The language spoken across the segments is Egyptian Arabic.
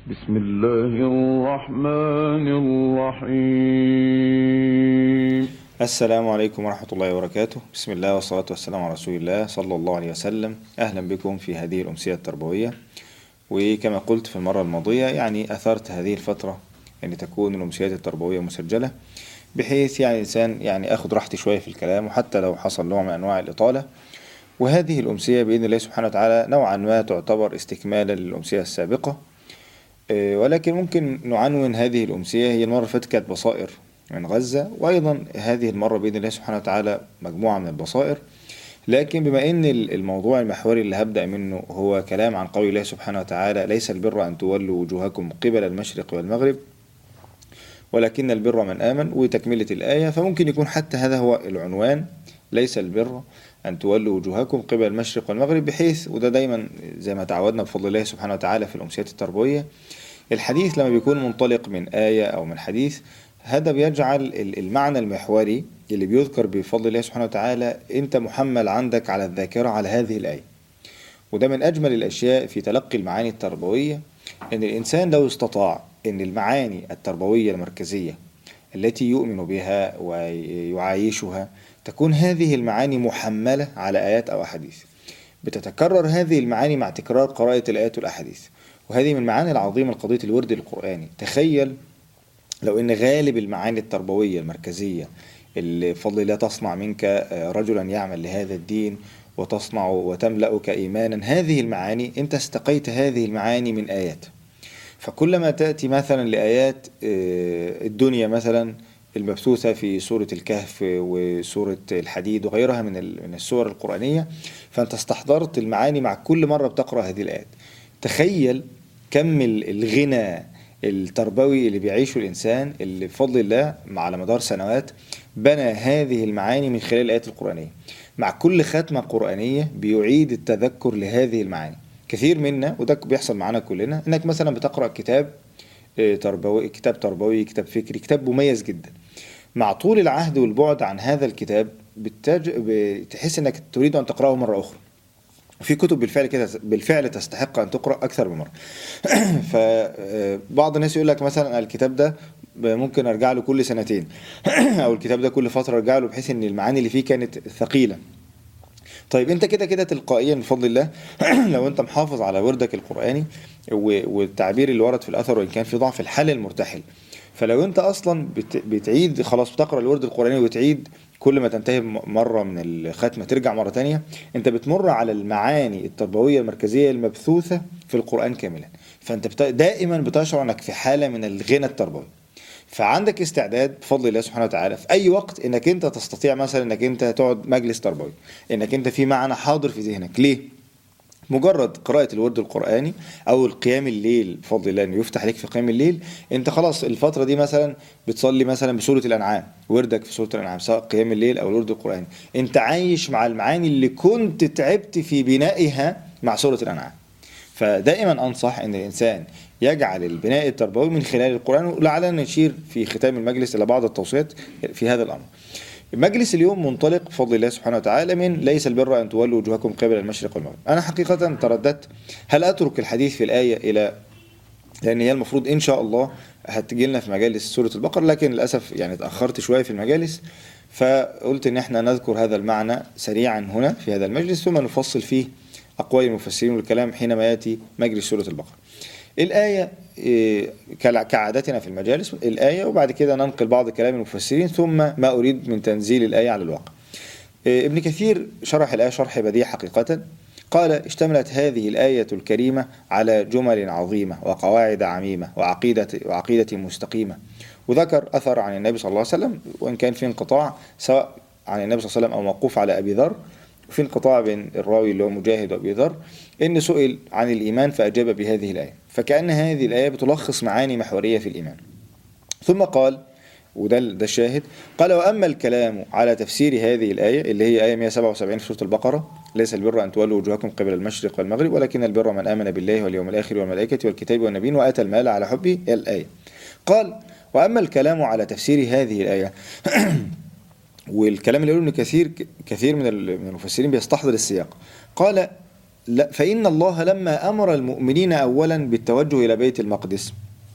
بسم الله الرحمن الرحيم السلام عليكم ورحمة الله وبركاته بسم الله والصلاة والسلام على رسول الله صلى الله عليه وسلم أهلا بكم في هذه الأمسية التربوية وكما قلت في المرة الماضية يعني أثرت هذه الفترة أن تكون الأمسيات التربوية مسجلة بحيث يعني الإنسان يعني أخذ راحتي شوية في الكلام وحتى لو حصل نوع من أنواع الإطالة وهذه الأمسية بإذن الله سبحانه وتعالى نوعا ما تعتبر استكمالا للأمسية السابقة آه، ولكن ممكن نعنون هذه الأمسية هي المرة اللي فاتت كانت بصائر من غزة وأيضا هذه المرة بإذن الله سبحانه وتعالى مجموعة من البصائر لكن بما ان الموضوع المحوري اللي هبدأ منه هو كلام عن قول الله سبحانه وتعالى ليس البر أن تولوا وجوهكم قبل المشرق والمغرب ولكن البر من آمن وتكملة الآية فممكن يكون حتى هذا هو العنوان ليس البر أن تولوا وجوهكم قبل المشرق والمغرب بحيث وده دايما زي ما تعودنا بفضل الله سبحانه وتعالى في الأمسيات التربوية الحديث لما بيكون منطلق من آية أو من حديث هذا بيجعل المعنى المحوري اللي بيذكر بفضل الله سبحانه وتعالى أنت محمل عندك على الذاكرة على هذه الآية وده من أجمل الأشياء في تلقي المعاني التربوية أن الإنسان لو استطاع أن المعاني التربوية المركزية التي يؤمن بها ويعايشها تكون هذه المعاني محملة على آيات أو أحاديث بتتكرر هذه المعاني مع تكرار قراءة الآيات والأحاديث وهذه من المعاني العظيمة لقضية الورد القرآني تخيل لو ان غالب المعاني التربوية المركزية اللي بفضل الله تصنع منك رجلا يعمل لهذا الدين وتصنع وتملأك إيمانا هذه المعاني أنت استقيت هذه المعاني من آيات فكلما تأتي مثلا لآيات الدنيا مثلا المبثوثة في سورة الكهف وسورة الحديد وغيرها من من السور القرآنية فأنت استحضرت المعاني مع كل مرة بتقرأ هذه الآيات تخيل كم الغنى التربوي اللي بيعيشه الإنسان اللي بفضل الله على مدار سنوات بنى هذه المعاني من خلال الآيات القرآنية مع كل ختمة قرآنية بيعيد التذكر لهذه المعاني كثير منا وده بيحصل معانا كلنا انك مثلا بتقرأ كتاب تربوي كتاب تربوي كتاب فكري كتاب مميز جدا مع طول العهد والبعد عن هذا الكتاب بتج... بتحس انك تريد ان تقرأه مرة أخرى في كتب بالفعل كده بالفعل تستحق ان تقرا اكثر من مره فبعض الناس يقول لك مثلا الكتاب ده ممكن ارجع له كل سنتين او الكتاب ده كل فتره ارجع له بحيث ان المعاني اللي فيه كانت ثقيله طيب انت كده كده تلقائيا بفضل الله لو انت محافظ على وردك القراني والتعبير اللي ورد في الاثر وان كان في ضعف الحل المرتحل فلو انت اصلا بتعيد خلاص بتقرا الورد القراني وتعيد كل ما تنتهي مرة من الختمة ترجع مرة تانية انت بتمر على المعاني التربوية المركزية المبثوثة في القرآن كاملا فانت دائما بتشعر انك في حالة من الغنى التربوي فعندك استعداد بفضل الله سبحانه وتعالى في اي وقت انك انت تستطيع مثلا انك انت تقعد مجلس تربوي انك انت في معنى حاضر في ذهنك ليه مجرد قراءة الورد القرآني أو القيام الليل بفضل الله إنه يفتح عليك في قيام الليل أنت خلاص الفترة دي مثلا بتصلي مثلا بسورة الأنعام وردك في سورة الأنعام سواء قيام الليل أو الورد القرآني أنت عايش مع المعاني اللي كنت تعبت في بنائها مع سورة الأنعام فدائما أنصح أن الإنسان يجعل البناء التربوي من خلال القرآن ولعلنا نشير في ختام المجلس إلى بعض التوصيات في هذا الأمر مجلس اليوم منطلق بفضل الله سبحانه وتعالى من ليس البر أن تولوا وجوهكم قبل المشرق والمغرب أنا حقيقة ترددت هل أترك الحديث في الآية إلى لأن هي المفروض إن شاء الله هتجي لنا في مجالس سورة البقرة لكن للأسف يعني اتأخرت شوية في المجالس فقلت إن احنا نذكر هذا المعنى سريعا هنا في هذا المجلس ثم نفصل فيه أقوال المفسرين والكلام حينما يأتي مجلس سورة البقرة الآية كعادتنا في المجالس الآية وبعد كده ننقل بعض كلام المفسرين ثم ما أريد من تنزيل الآية على الواقع ابن كثير شرح الآية شرح بديع حقيقة قال اشتملت هذه الآية الكريمة على جمل عظيمة وقواعد عميمة وعقيدة, وعقيدة مستقيمة وذكر أثر عن النبي صلى الله عليه وسلم وإن كان في انقطاع سواء عن النبي صلى الله عليه وسلم أو موقوف على أبي ذر وفي انقطاع بين الراوي اللي هو مجاهد وابي ذر ان سئل عن الايمان فاجاب بهذه الايه فكان هذه الايه بتلخص معاني محوريه في الايمان ثم قال وده ده الشاهد قال واما الكلام على تفسير هذه الايه اللي هي ايه 177 في سوره البقره ليس البر ان تولوا وجوهكم قبل المشرق والمغرب ولكن البر من امن بالله واليوم الاخر والملائكه والكتاب والنبيين واتى المال على حبه الايه قال واما الكلام على تفسير هذه الايه والكلام اللي يقوله ابن كثير كثير من المفسرين بيستحضر السياق قال لا فإن الله لما أمر المؤمنين أولا بالتوجه إلى بيت المقدس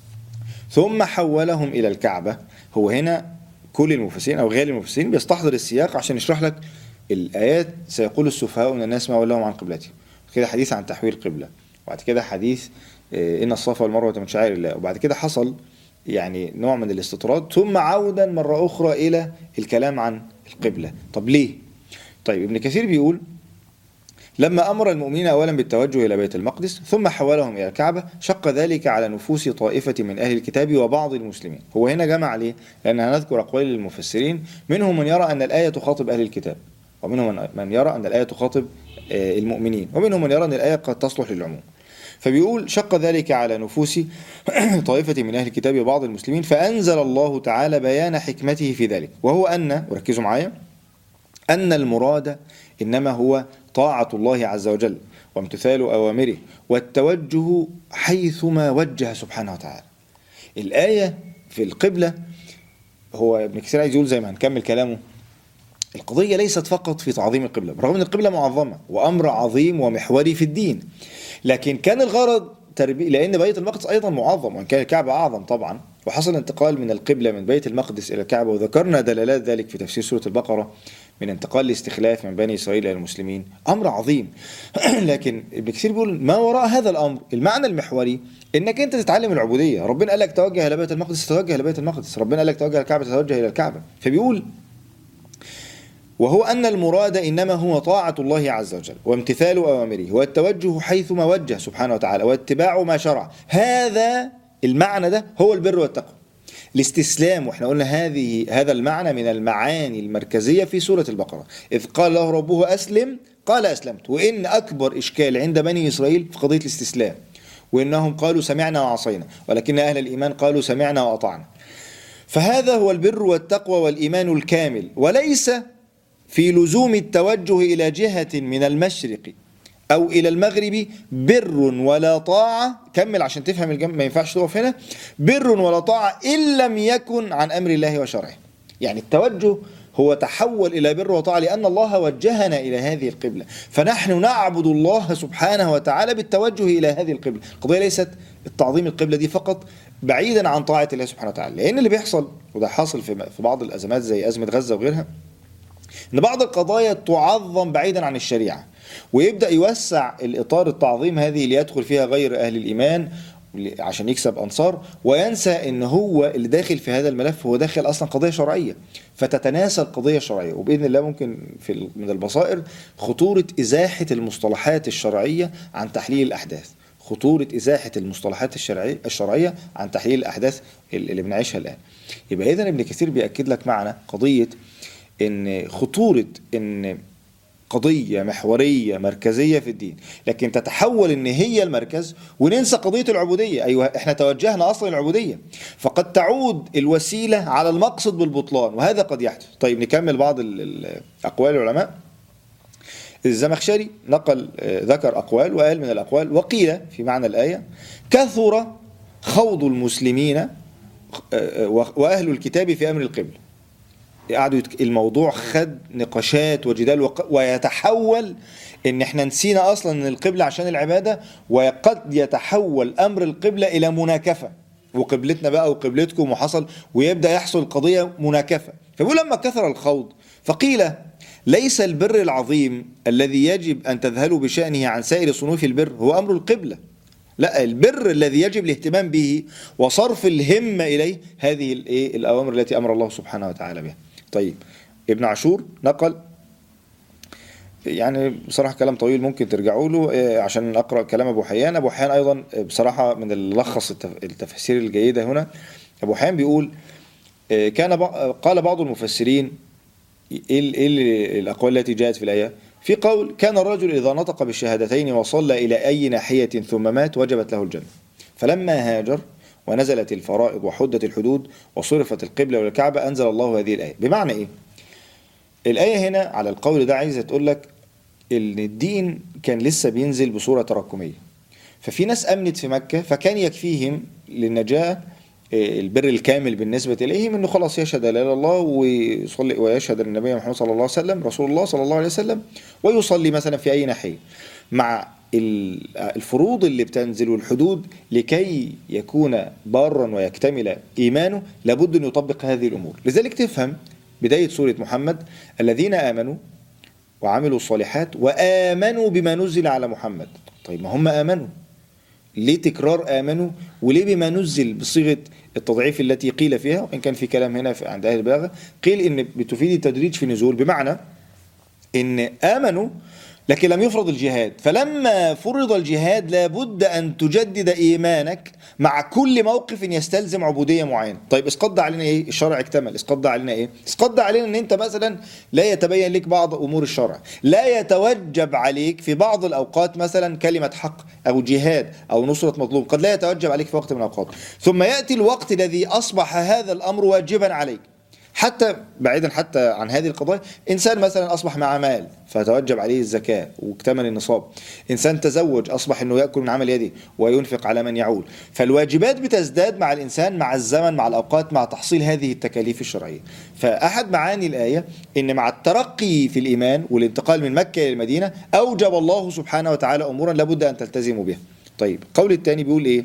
ثم حولهم إلى الكعبة هو هنا كل المفسرين أو غير المفسرين بيستحضر السياق عشان يشرح لك الآيات سيقول السفهاء من الناس ما ولاهم عن قبلتهم كده حديث عن تحويل قبلة وبعد كده حديث آه، إن الصفا والمروة من شعائر الله وبعد كده حصل يعني نوع من الاستطراد ثم عودا مرة أخرى إلى الكلام عن القبلة طب ليه؟ طيب ابن كثير بيقول لما أمر المؤمنين أولا بالتوجه إلى بيت المقدس ثم حولهم إلى الكعبة شق ذلك على نفوس طائفة من أهل الكتاب وبعض المسلمين هو هنا جمع ليه؟ لأن هنذكر أقوال المفسرين منهم من يرى أن الآية تخاطب أهل الكتاب ومنهم من- من يرى أن الآية تخاطب آه، المؤمنين ومنهم من يرى أن الآية قد تصلح للعموم فبيقول شق ذلك على نفوس طائفة من أهل الكتاب وبعض المسلمين فأنزل الله تعالى بيان حكمته في ذلك وهو أن وركزوا معايا أن المراد إنما هو طاعة الله عز وجل وامتثال أوامره والتوجه حيثما وجه سبحانه وتعالى الآية في القبلة هو ابن كثير عايز يقول زي ما هنكمل كلامه القضية ليست فقط في تعظيم القبلة برغم أن القبلة معظمة وأمر عظيم ومحوري في الدين لكن كان الغرض تربية لأن بيت المقدس أيضا معظم وإن كان الكعبة أعظم طبعا وحصل انتقال من القبلة من بيت المقدس إلى الكعبة وذكرنا دلالات ذلك في تفسير سورة البقرة من انتقال الاستخلاف من بني إسرائيل إلى المسلمين أمر عظيم لكن ابن كثير بيقول ما وراء هذا الأمر المعنى المحوري إنك أنت تتعلم العبودية ربنا قال لك توجه إلى بيت المقدس توجه إلى بيت المقدس ربنا قال لك توجه إلى الكعبة توجه إلى الكعبة فبيقول وهو أن المراد إنما هو طاعة الله عز وجل وامتثال أوامره والتوجه حيثما وجه سبحانه وتعالى واتباع ما شرع هذا المعنى ده هو البر والتقوى الاستسلام واحنا قلنا هذه هذا المعنى من المعاني المركزية في سورة البقرة إذ قال له ربه أسلم قال أسلمت وإن أكبر إشكال عند بني إسرائيل في قضية الاستسلام وإنهم قالوا سمعنا وعصينا ولكن أهل الإيمان قالوا سمعنا وأطعنا فهذا هو البر والتقوى والإيمان الكامل وليس في لزوم التوجه إلى جهة من المشرق أو إلى المغرب بر ولا طاعة كمل عشان تفهم الجنب ما ينفعش تقف هنا بر ولا طاعة إن لم يكن عن أمر الله وشرعه يعني التوجه هو تحول إلى بر وطاعة لأن الله وجهنا إلى هذه القبلة فنحن نعبد الله سبحانه وتعالى بالتوجه إلى هذه القبلة القضية ليست التعظيم القبلة دي فقط بعيدا عن طاعة الله سبحانه وتعالى لأن اللي بيحصل وده حاصل في في بعض الأزمات زي أزمة غزة وغيرها ان بعض القضايا تعظم بعيدا عن الشريعه ويبدا يوسع الاطار التعظيم هذه ليدخل فيها غير اهل الايمان عشان يكسب انصار وينسى ان هو اللي داخل في هذا الملف هو داخل اصلا قضيه شرعيه فتتناسى القضيه الشرعيه وباذن الله ممكن في من البصائر خطوره ازاحه المصطلحات الشرعيه عن تحليل الاحداث خطورة إزاحة المصطلحات الشرعية الشرعية عن تحليل الأحداث اللي بنعيشها الآن. يبقى إذا ابن كثير بيأكد لك معنى قضية ان خطوره ان قضيه محوريه مركزيه في الدين لكن تتحول ان هي المركز وننسى قضيه العبوديه ايوه احنا توجهنا اصلا العبوديه فقد تعود الوسيله على المقصد بالبطلان وهذا قد يحدث طيب نكمل بعض ال- ال- اقوال العلماء الزمخشري نقل آه، ذكر اقوال وقال من الاقوال وقيل في معنى الايه كثر خوض المسلمين آه، آه، واهل الكتاب في امر القبله قعدوا يتك... الموضوع خد نقاشات وجدال وق... ويتحول ان احنا نسينا اصلا ان القبلة عشان العبادة وقد يتحول امر القبلة الى مناكفة وقبلتنا بقى وقبلتكم وحصل ويبدأ يحصل قضية مناكفة فبيقول لما كثر الخوض فقيل ليس البر العظيم الذي يجب ان تذهلوا بشأنه عن سائر صنوف البر هو امر القبلة لا البر الذي يجب الاهتمام به وصرف الهمة إليه هذه الإيه الأوامر التي أمر الله سبحانه وتعالى بها طيب ابن عاشور نقل يعني بصراحة كلام طويل ممكن ترجعوا له إيه، عشان أقرأ كلام أبو حيان أبو حيان أيضا بصراحة من اللخص التف- التفسير الجيدة هنا أبو حيان بيقول إيه، كان بع- قال بعض المفسرين ايه ال- إيه ال- الاقوال التي جاءت في الايه في قول كان الرجل اذا نطق بالشهادتين وصلى الى اي ناحيه ثم مات وجبت له الجنه فلما هاجر ونزلت الفرائض وحدت الحدود وصرفت القبله والكعبه انزل الله هذه الايه بمعنى ايه الايه هنا على القول ده عايزه تقول لك ان الدين كان لسه بينزل بصوره تراكميه ففي ناس امنت في مكه فكان يكفيهم للنجاه آه، البر الكامل بالنسبه اليهم انه خلاص يشهد لا اله الا الله ويصلي ويشهد ان النبي محمد صلى الله عليه وسلم رسول الله صلى الله عليه وسلم ويصلي مثلا في اي ناحيه مع ال- الفروض اللي بتنزل والحدود لكي يكون بارا ويكتمل إيمانه لابد أن يطبق هذه الأمور لذلك تفهم بداية سورة محمد الذين آمنوا وعملوا الصالحات وآمنوا بما نزل على محمد طيب ما هم آمنوا ليه تكرار آمنوا وليه بما نزل بصيغة التضعيف التي قيل فيها وإن كان في كلام هنا في عند أهل البلاغة قيل إن بتفيد التدريج في النزول بمعنى إن آمنوا لكن لم يفرض الجهاد فلما فرض الجهاد لابد أن تجدد إيمانك مع كل موقف يستلزم عبودية معينة طيب اسقط ده علينا إيه الشرع اكتمل اسقط ده علينا إيه اسقط ده علينا أن أنت مثلا لا يتبين لك بعض أمور الشرع لا يتوجب عليك في بعض الأوقات مثلا كلمة حق أو جهاد أو نصرة مطلوب قد لا يتوجب عليك في وقت من الأوقات ثم يأتي الوقت الذي أصبح هذا الأمر واجبا عليك حتى بعيدا حتى عن هذه القضايا انسان مثلا اصبح مع مال فتوجب عليه الزكاه واكتمل النصاب انسان تزوج اصبح انه ياكل من عمل يده وينفق على من يعول فالواجبات بتزداد مع الانسان مع الزمن مع الاوقات مع تحصيل هذه التكاليف الشرعيه فاحد معاني الايه ان مع الترقي في الايمان والانتقال من مكه الى المدينه اوجب الله سبحانه وتعالى امورا لابد ان تلتزموا بها طيب القول الثاني بيقول ايه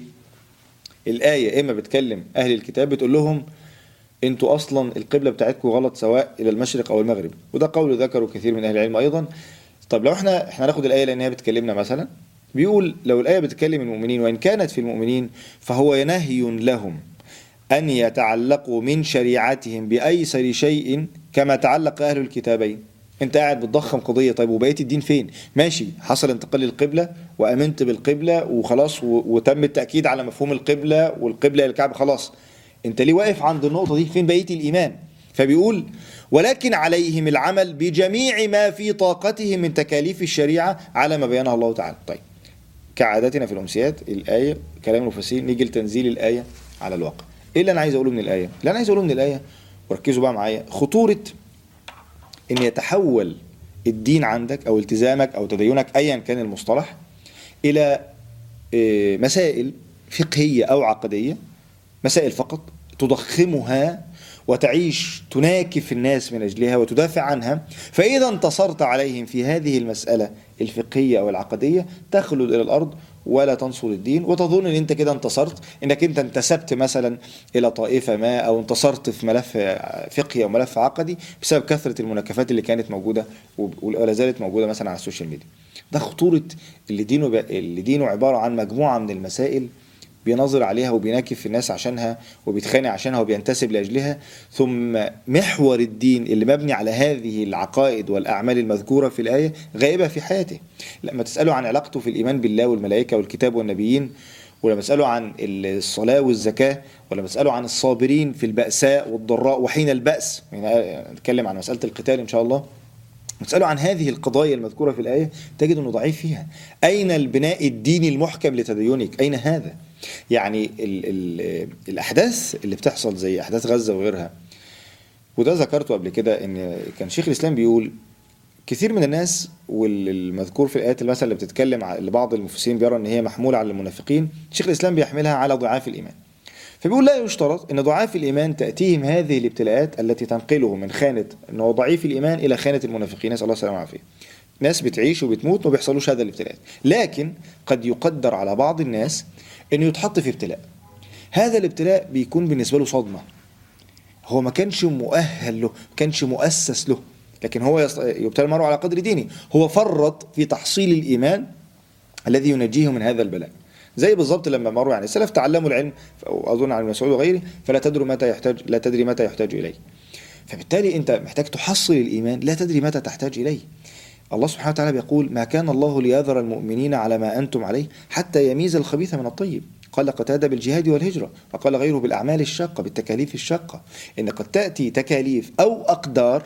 الايه اما بتكلم اهل الكتاب بتقول لهم انتوا اصلا القبله بتاعتكم غلط سواء الى المشرق او المغرب وده قول ذكره كثير من اهل العلم ايضا طب لو احنا احنا هناخد الايه لانها بتكلمنا مثلا بيقول لو الايه بتكلم المؤمنين وان كانت في المؤمنين فهو نهي لهم ان يتعلقوا من شريعتهم بايسر شيء كما تعلق اهل الكتابين انت قاعد بتضخم قضيه طيب وبقيه الدين فين ماشي حصل انتقال للقبله وامنت بالقبله وخلاص و- وتم التاكيد على مفهوم القبله والقبله الى الكعبه خلاص انت ليه واقف عند النقطه دي فين بقيه الايمان فبيقول ولكن عليهم العمل بجميع ما في طاقتهم من تكاليف الشريعه على ما بينها الله تعالى طيب كعادتنا في الامسيات الايه كلام المفسرين نيجي لتنزيل الايه على الواقع ايه اللي انا عايز اقوله من الايه اللي انا عايز اقوله من الايه وركزوا بقى معايا خطوره ان يتحول الدين عندك او التزامك او تدينك ايا كان المصطلح الى آه، مسائل فقهيه او عقديه مسائل فقط تضخمها وتعيش تناكف الناس من اجلها وتدافع عنها فاذا انتصرت عليهم في هذه المساله الفقهيه او العقديه تخلد الى الارض ولا تنصر الدين وتظن ان انت كده انتصرت انك انت انتسبت مثلا الى طائفه ما او انتصرت في ملف فقهي او ملف عقدي بسبب كثره المناكفات اللي كانت موجوده ولا زالت موجوده مثلا على السوشيال ميديا ده خطوره اللي دينه ب... اللي دينه عباره عن مجموعه من المسائل بينظر عليها وبيناكف في الناس عشانها وبيتخانق عشانها وبينتسب لاجلها ثم محور الدين اللي مبني على هذه العقائد والاعمال المذكوره في الايه غائبه في حياته لما تساله عن علاقته في الايمان بالله والملائكه والكتاب والنبيين ولما تساله عن الصلاه والزكاه ولما تساله عن الصابرين في الباساء والضراء وحين الباس يعني نتكلم عن مساله القتال ان شاء الله تسأله عن هذه القضايا المذكورة في الآية تجد أنه ضعيف فيها أين البناء الديني المحكم لتدينك أين هذا يعني ال ال الأحداث اللي بتحصل زي أحداث غزة وغيرها وده ذكرته قبل كده أن كان شيخ الإسلام بيقول كثير من الناس والمذكور في الآيات المثل اللي بتتكلم اللي بعض المفسرين بيرى أن هي محمولة على المنافقين شيخ الإسلام بيحملها على ضعاف الإيمان فبيقول لا يشترط ان ضعاف الايمان تاتيهم هذه الابتلاءات التي تنقله من خانه ان هو ضعيف الايمان الى خانه المنافقين نسال الله السلامه والعافيه. ناس بتعيش وبتموت وما بيحصلوش هذا الابتلاءات، لكن قد يقدر على بعض الناس انه يتحط في ابتلاء. هذا الابتلاء بيكون بالنسبه له صدمه. هو ما كانش مؤهل له، ما كانش مؤسس له، لكن هو يبتلى المرء على قدر دينه، هو فرط في تحصيل الايمان الذي ينجيه من هذا البلاء. زي بالظبط لما مروا يعني السلف تعلموا العلم واظن عن مسعود وغيره فلا تدري متى يحتاج لا تدري متى يحتاج اليه. فبالتالي انت محتاج تحصل الايمان لا تدري متى تحتاج اليه. الله سبحانه وتعالى بيقول ما كان الله ليذر المؤمنين على ما انتم عليه حتى يميز الخبيث من الطيب. قال قتادة بالجهاد والهجرة وقال غيره بالأعمال الشاقة بالتكاليف الشاقة إن قد تأتي تكاليف أو أقدار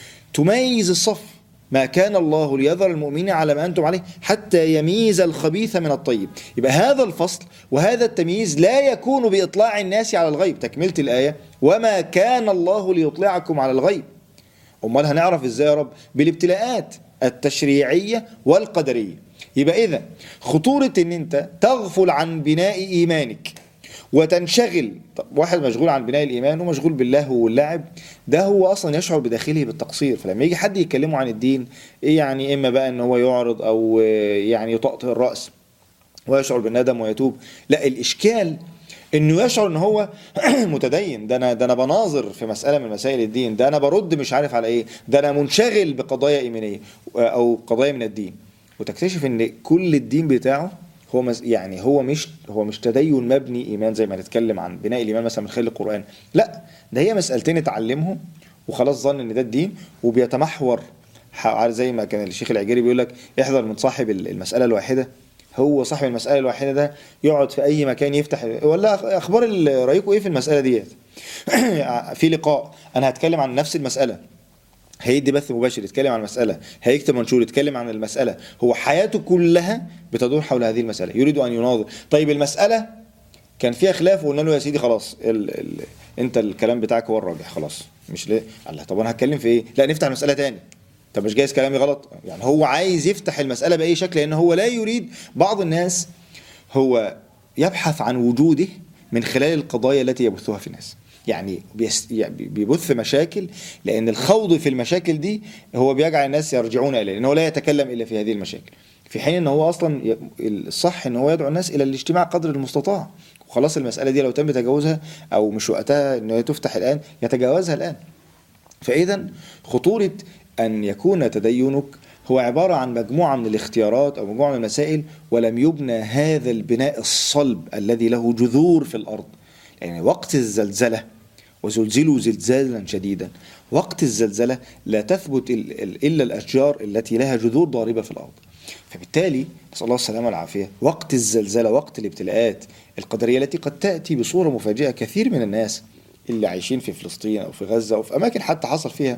تميز الصف ما كان الله ليذر المؤمنين على ما انتم عليه حتى يميز الخبيث من الطيب يبقى هذا الفصل وهذا التمييز لا يكون باطلاع الناس على الغيب تكمله الايه وما كان الله ليطلعكم على الغيب امال هنعرف ازاي يا رب بالابتلاءات التشريعيه والقدريه يبقى اذا خطوره ان انت تغفل عن بناء ايمانك وتنشغل طب واحد مشغول عن بناء الايمان ومشغول بالله واللعب ده هو اصلا يشعر بداخله بالتقصير فلما يجي حد يكلمه عن الدين ايه يعني اما بقى ان هو يعرض او يعني يطأطئ الراس ويشعر بالندم ويتوب لا الاشكال انه يشعر ان هو متدين ده انا ده انا بناظر في مساله من مسائل الدين ده انا برد مش عارف على ايه ده انا منشغل بقضايا ايمانيه او قضايا من الدين وتكتشف ان كل الدين بتاعه هو مز... يعني هو مش هو مش تدين مبني ايمان زي ما نتكلم عن بناء الايمان مثلا من خلال القران لا ده هي مسالتين اتعلمهم وخلاص ظن ان ده الدين وبيتمحور زي ما كان الشيخ العجيري بيقول لك احذر من صاحب المساله الواحده هو صاحب المسألة الواحدة ده يقعد في أي مكان يفتح ولا أخبار رأيكم إيه في المسألة ديت في لقاء أنا هتكلم عن نفس المسألة هيدي بث مباشر يتكلم عن المسألة هيكتب منشور يتكلم عن المسألة هو حياته كلها بتدور حول هذه المسألة يريد أن يناظر طيب المسألة كان فيها خلاف وقلنا له يا سيدي خلاص ال ال انت الكلام بتاعك هو الراجح خلاص مش ليه الله طب انا هتكلم في ايه لا نفتح المسألة تاني طب مش جايز كلامي غلط يعني هو عايز يفتح المسألة بأي شكل لأن هو لا يريد بعض الناس هو يبحث عن وجوده من خلال القضايا التي يبثها في الناس يعني بيبث مشاكل لأن الخوض في المشاكل دي هو بيجعل الناس يرجعون إليه لأنه لا يتكلم إلا في هذه المشاكل في حين ان هو اصلا الصح ان هو يدعو الناس الى الاجتماع قدر المستطاع وخلاص المساله دي لو تم تجاوزها او مش وقتها ان هي تفتح الان يتجاوزها الان فاذا خطوره أن يكون تدينك هو عبارة عن مجموعة من الاختيارات أو مجموعة من المسائل ولم يبنى هذا البناء الصلب الذي له جذور في الأرض يعني وقت الزلزلة وزلزلوا زلزالا شديدا وقت الزلزلة لا تثبت إلا الأشجار التي لها جذور ضاربة في الأرض فبالتالي نسأل الله السلامة والعافية وقت الزلزلة وقت الابتلاءات القدرية التي قد تأتي بصورة مفاجئة كثير من الناس اللي عايشين في فلسطين أو في غزة أو في أماكن حتى حصل فيها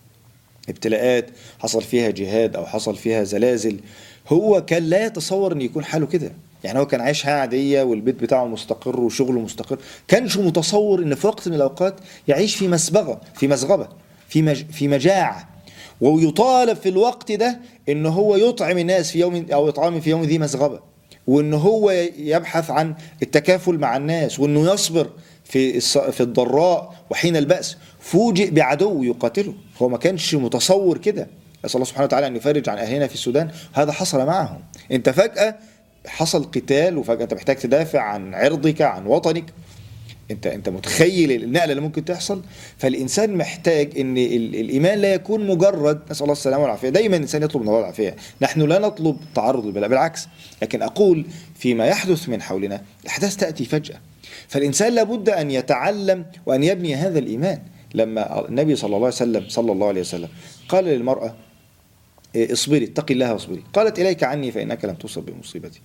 ابتلاءات حصل فيها جهاد او حصل فيها زلازل هو كان لا يتصور ان يكون حاله كده يعني هو كان عايش حياه عاديه والبيت بتاعه مستقر وشغله مستقر كانش متصور ان في وقت من الاوقات يعيش في مسبغه في مسغبه في مج... في مجاعه ويطالب في الوقت ده ان هو يطعم الناس في يوم او اطعام في يوم ذي مسغبه وان هو يبحث عن التكافل مع الناس وانه يصبر في في الضراء وحين البأس فوجئ بعدو يقاتله هو ما كانش متصور كده نسأل الله سبحانه وتعالى أن يفرج عن أهلنا في السودان هذا حصل معهم أنت فجأة حصل قتال وفجأة أنت محتاج تدافع عن عرضك عن وطنك انت انت متخيل النقله اللي ممكن تحصل فالانسان محتاج ان الايمان لا يكون مجرد نسال الله السلامه والعافيه دايما الانسان يطلب من الله العافيه نحن لا نطلب تعرض البلاء بالعكس لكن اقول فيما يحدث من حولنا الاحداث تاتي فجاه فالإنسان لابد أن يتعلم وأن يبني هذا الإيمان لما النبي صلى الله عليه وسلم صلى الله عليه وسلم قال للمرأة إيه، اصبري اتقي الله واصبري قالت إليك عني فإنك لم تصب بمصيبتي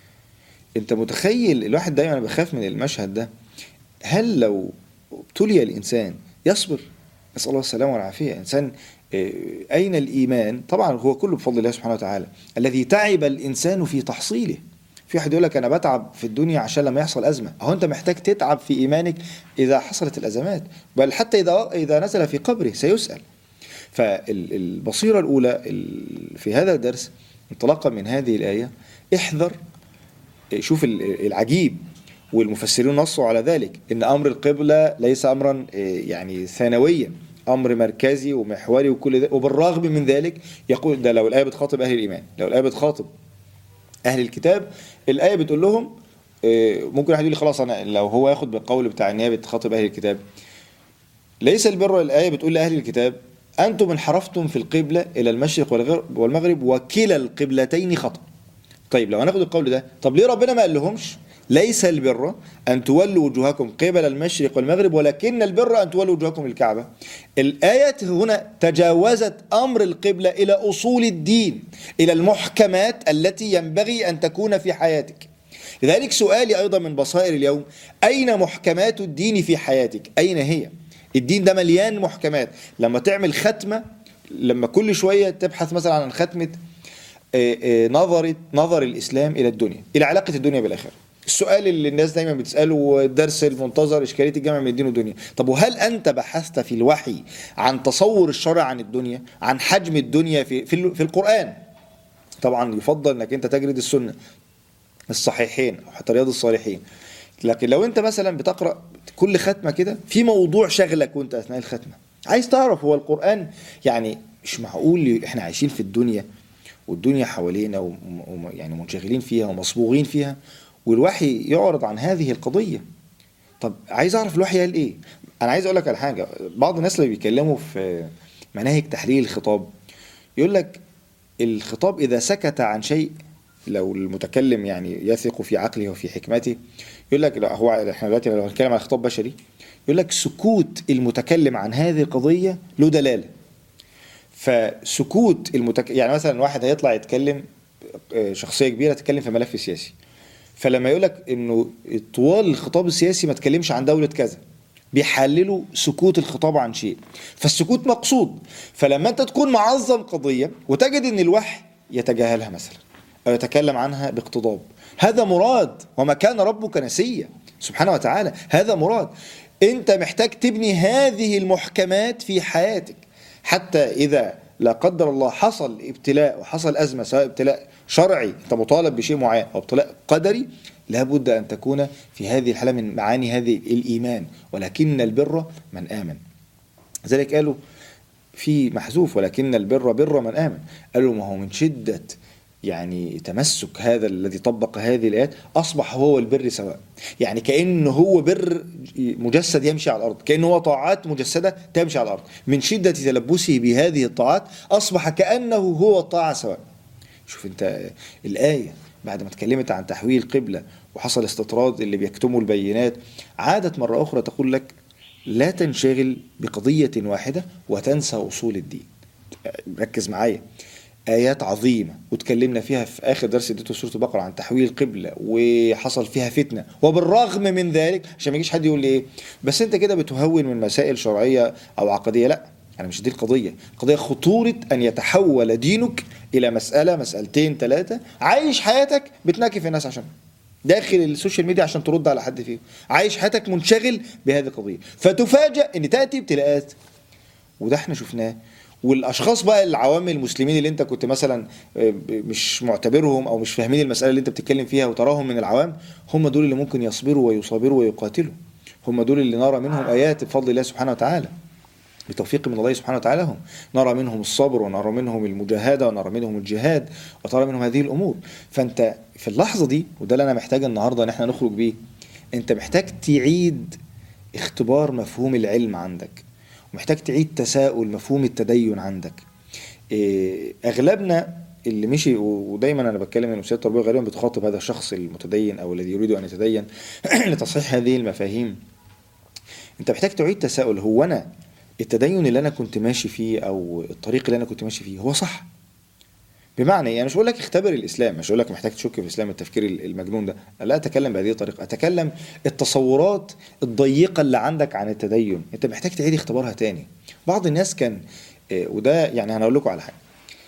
انت متخيل الواحد دايما بيخاف من المشهد ده هل لو ابتلي الإنسان يصبر نسأل الله السلامة والعافية إنسان إيه، أين الإيمان طبعا هو كله بفضل الله سبحانه وتعالى الذي تعب الإنسان في تحصيله في واحد يقول لك انا بتعب في الدنيا عشان لما يحصل ازمه اهو انت محتاج تتعب في ايمانك اذا حصلت الازمات بل حتى اذا اذا نزل في قبره سيسال فالبصيره الاولى في هذا الدرس انطلاقا من هذه الايه احذر شوف العجيب والمفسرون نصوا على ذلك ان امر القبله ليس امرا يعني ثانويا امر مركزي ومحوري وكل ده وبالرغم من ذلك يقول ده لو الايه بتخاطب اهل الايمان لو الايه بتخاطب اهل الكتاب الايه بتقول لهم آه، ممكن واحد يقول لي خلاص انا لو هو ياخد بالقول بتاع ان هي بتخاطب اهل الكتاب ليس البر الايه بتقول لاهل الكتاب انتم انحرفتم في القبله الى المشرق والمغرب وكلا القبلتين خطأ طيب لو هناخد القول ده طب ليه ربنا ما قال لهمش ليس البر أن تولوا وجوهكم قبل المشرق والمغرب ولكن البر أن تولوا وجوهكم للكعبة الآية هنا تجاوزت أمر القبلة إلى أصول الدين إلى المحكمات التي ينبغي أن تكون في حياتك لذلك سؤالي أيضا من بصائر اليوم أين محكمات الدين في حياتك أين هي الدين ده مليان محكمات لما تعمل ختمة لما كل شوية تبحث مثلا عن ختمة آه، آه، نظر نظر الإسلام إلى الدنيا إلى علاقة الدنيا بالآخرة السؤال اللي الناس دايما بتساله الدرس المنتظر اشكاليه الجامع من الدين والدنيا طب وهل انت بحثت في الوحي عن تصور الشرع عن الدنيا عن حجم الدنيا في في, في القران طبعا يفضل انك انت تجرد السنه الصحيحين او حتى رياض الصالحين لكن لو انت مثلا بتقرا كل ختمه كده في موضوع شغلك وانت اثناء الختمه عايز تعرف هو القران يعني مش معقول احنا عايشين في الدنيا والدنيا حوالينا وم- وم- يعني منشغلين فيها ومصبوغين فيها والوحي يعرض عن هذه القضيه طب عايز اعرف الوحي قال ايه انا عايز اقول لك على حاجه بعض الناس اللي بيتكلموا في مناهج تحليل الخطاب يقول لك الخطاب اذا سكت عن شيء لو المتكلم يعني يثق في عقله وفي حكمته يقول لك لا هو احنا دلوقتي لو هنتكلم عن خطاب بشري يقول لك سكوت المتكلم عن هذه القضيه له دلاله فسكوت المتك... يعني مثلا واحد هيطلع يتكلم آه، شخصيه كبيره تتكلم في ملف سياسي فلما يقول لك انه طوال الخطاب السياسي ما تكلمش عن دوله كذا بيحللوا سكوت الخطاب عن شيء فالسكوت مقصود فلما انت تكون معظم قضيه وتجد ان الوحي يتجاهلها مثلا او يتكلم عنها باقتضاب هذا مراد وما كان ربك نسيا سبحانه وتعالى هذا مراد انت محتاج تبني هذه المحكمات في حياتك حتى اذا لا قدر الله حصل ابتلاء وحصل ازمه سواء ابتلاء شرعي انت مطالب بشيء معين او ابتلاء قدري لابد ان تكون في هذه الحاله من معاني هذه الايمان ولكن البر من امن ذلك قالوا في محذوف ولكن البر بر من امن قالوا ما هو من شده يعني تمسك هذا الذي طبق هذه الايات اصبح هو البر سواء يعني كانه هو بر مجسد يمشي على الارض كانه هو طاعات مجسده تمشي على الارض من شده تلبسه بهذه الطاعات اصبح كانه هو الطاعه سواء شوف انت الايه بعد ما اتكلمت عن تحويل قبله وحصل استطراد اللي بيكتموا البينات عادت مره اخرى تقول لك لا تنشغل بقضيه واحده وتنسى اصول الدين ركز معايا آيات عظيمة وتكلمنا فيها في آخر درس اديته سورة البقرة عن تحويل القبلة وحصل فيها فتنة وبالرغم من ذلك عشان ما يجيش حد يقول لي إيه بس أنت كده بتهون من مسائل شرعية أو عقدية لا أنا مش دي القضية القضية خطورة أن يتحول دينك إلى مسألة مسألتين ثلاثة عايش حياتك بتناكف الناس عشان داخل السوشيال ميديا عشان ترد على حد فيهم عايش حياتك منشغل بهذه القضية فتفاجأ أن تأتي ابتلاءات وده احنا شفناه والاشخاص بقى العوام المسلمين اللي انت كنت مثلا آه، مش معتبرهم او مش فاهمين المساله اللي انت بتتكلم فيها وتراهم من العوام هم دول اللي ممكن يصبروا ويصابروا ويقاتلوا هم دول اللي نرى منهم ايات بفضل الله سبحانه وتعالى بتوفيق من الله سبحانه وتعالى هم نرى منهم الصبر ونرى منهم المجاهدة ونرى منهم الجهاد وترى منهم هذه الأمور فأنت في اللحظة دي وده اللي أنا محتاج النهاردة إن احنا نخرج بيه أنت محتاج تعيد اختبار مفهوم العلم عندك ومحتاج تعيد تساؤل مفهوم التدين عندك إيه، أغلبنا اللي مشي و- ودايما انا بتكلم ان وسيله التربيه غالبا بتخاطب هذا الشخص المتدين او الذي يريد ان يتدين لتصحيح هذه المفاهيم انت محتاج تعيد تساؤل هو انا التدين اللي انا كنت ماشي فيه او الطريق اللي انا كنت ماشي فيه هو صح بمعنى يعني مش بقول لك اختبر الاسلام مش بقول لك محتاج تشك في الاسلام التفكير المجنون ده لا اتكلم بهذه الطريقه اتكلم التصورات الضيقه اللي عندك عن التدين انت محتاج تعيد اختبارها تاني بعض الناس كان آه، وده يعني انا اقول لكم على حاجه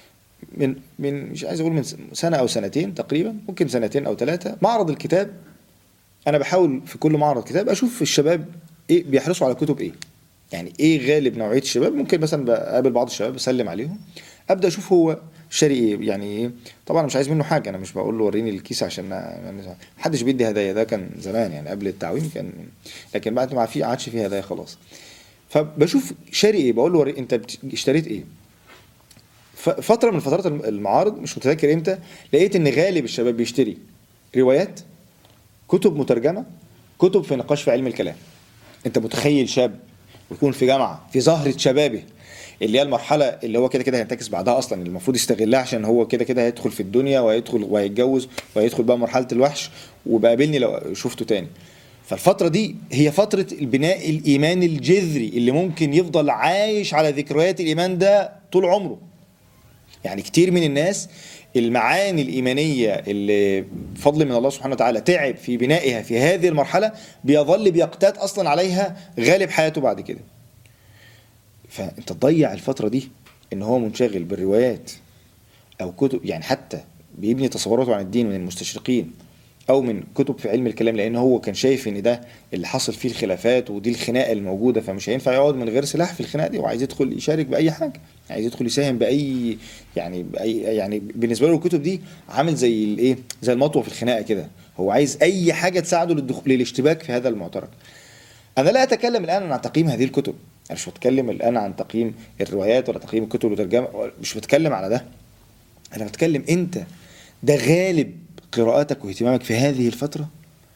من من مش عايز اقول من سنه او سنتين تقريبا ممكن سنتين او ثلاثه معرض الكتاب انا بحاول في كل معرض كتاب اشوف الشباب ايه بيحرصوا على كتب ايه يعني ايه غالب نوعيه الشباب ممكن مثلا بقابل بعض الشباب بسلم عليهم ابدا اشوف هو شاري ايه يعني ايه طبعا مش عايز منه حاجه انا مش بقول له وريني الكيس عشان ما حدش بيدي هدايا ده كان زمان يعني قبل التعويم كان لكن بعد ما في عادش فيه هدايا خلاص فبشوف شاري ايه بقول له وري انت بت- اشتريت ايه ف- فتره من فترات الم- المعارض مش متذكر امتى لقيت ان غالب الشباب بيشتري روايات كتب مترجمه كتب في نقاش في علم الكلام انت متخيل شاب ويكون في جامعه في زهره شبابه اللي هي المرحله اللي هو كده كده هينتكس بعدها اصلا اللي المفروض يستغلها عشان هو كده كده هيدخل في الدنيا وهيدخل وهيتجوز وهيدخل بقى مرحله الوحش وبقابلني لو شفته تاني فالفترة دي هي فترة البناء الإيمان الجذري اللي ممكن يفضل عايش على ذكريات الإيمان ده طول عمره يعني كتير من الناس المعاني الإيمانية اللي بفضل من الله سبحانه وتعالى تعب في بنائها في هذه المرحلة بيظل بيقتات أصلا عليها غالب حياته بعد كده فأنت تضيع الفترة دي إن هو منشغل بالروايات أو كتب يعني حتى بيبني تصوراته عن الدين من المستشرقين او من كتب في علم الكلام لان هو كان شايف ان ده اللي حصل فيه الخلافات ودي الخناقه الموجوده فمش هينفع يقعد من غير سلاح في الخناقه دي وعايز يدخل يشارك باي حاجه عايز يدخل يساهم باي يعني باي يعني بالنسبه له الكتب دي عامل زي الايه زي المطوه في الخناقه كده هو عايز اي حاجه تساعده للدخول للاشتباك في هذا المعترك انا لا اتكلم الان عن تقييم هذه الكتب انا مش بتكلم الان عن تقييم الروايات ولا تقييم الكتب والترجمه مش بتكلم على ده انا بتكلم انت ده غالب قراءاتك واهتمامك في هذه الفتره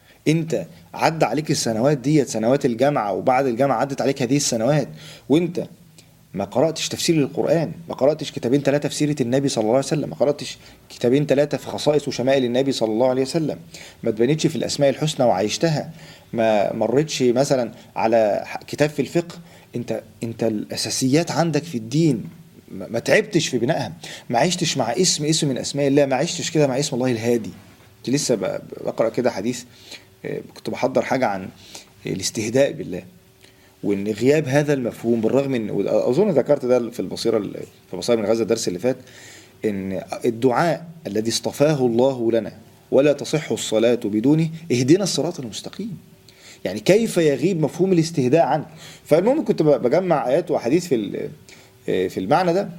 انت عدى عليك السنوات ديت سنوات الجامعه وبعد الجامعه عدت عليك هذه السنوات وانت ما قراتش تفسير للقران ما قراتش كتابين ثلاثه في سيره النبي صلى الله عليه وسلم ما قراتش كتابين ثلاثه في خصائص وشمائل النبي صلى الله عليه وسلم ما تبنيتش في الاسماء الحسنى وعيشتها ما مرتش مثلا على كتاب في الفقه انت انت الاساسيات عندك في الدين ما ما تعبتش في بنائها ما عشتش مع اسم اسم من اسماء الله ما عشتش كده مع اسم الله الهادي كنت لسه ب- بقرا كده حديث آه، كنت بحضر حاجه عن الاستهداء بالله وان غياب هذا المفهوم بالرغم من اظن ذكرت ده في البصيره ال- في بصائر من غزه الدرس اللي فات ان الدعاء الذي اصطفاه الله لنا ولا تصح الصلاه بدونه اهدنا الصراط المستقيم يعني كيف يغيب مفهوم الاستهداء عنه فالمهم كنت ب- بجمع ايات وحديث في ال- في المعنى ده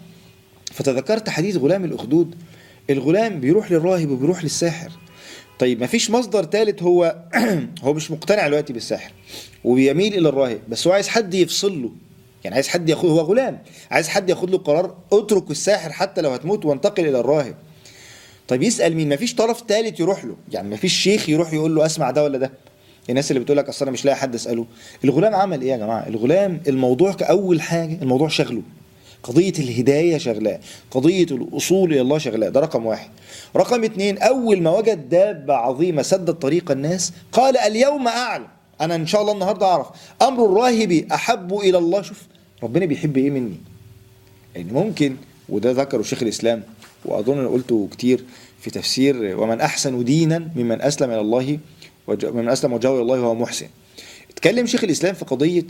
فتذكرت حديث غلام الاخدود الغلام بيروح للراهب وبيروح للساحر طيب ما فيش مصدر ثالث هو هو مش مقتنع دلوقتي بالساحر وبيميل الى الراهب بس هو عايز حد يفصل له يعني عايز حد ياخد هو غلام عايز حد ياخد له قرار اترك الساحر حتى لو هتموت وانتقل الى الراهب طيب يسال مين مفيش طرف ثالث يروح له يعني مفيش شيخ يروح يقول له اسمع ده ولا ده الناس اللي بتقول لك اصل انا مش لاقي حد اساله الغلام عمل ايه يا جماعه الغلام الموضوع كاول حاجه الموضوع شغله قضية الهداية شغلاه قضية الأصول إلى الله شغلاه ده رقم واحد رقم اتنين أول ما وجد دابة عظيمة سدت طريق الناس قال اليوم أعلم أنا إن شاء الله النهاردة أعرف أمر الراهب أحب إلى الله شوف ربنا بيحب إيه مني يعني ممكن وده ذكره شيخ الاسلام واظن انا قلته كتير في تفسير ومن احسن دينا ممن اسلم الى الله وج- ممن اسلم وجهه الى الله وهو محسن اتكلم شيخ الاسلام في قضيه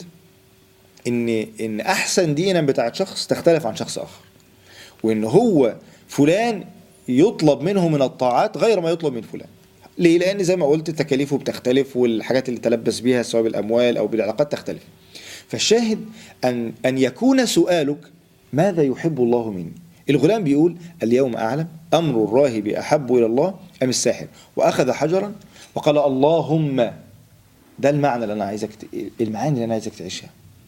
ان ان احسن دينا بتاعت شخص تختلف عن شخص اخر وان هو فلان يطلب منه من الطاعات غير ما يطلب من فلان ليه لان زي ما قلت تكاليفه بتختلف والحاجات اللي تلبس بيها سواء بالاموال او بالعلاقات تختلف فالشاهد ان ان يكون سؤالك ماذا يحب الله مني الغلام بيقول اليوم اعلم امر الراهب احب الى الله ام الساحر واخذ حجرا وقال اللهم ده المعنى اللي انا عايزك ت... المعاني اللي انا عايزك تعيشها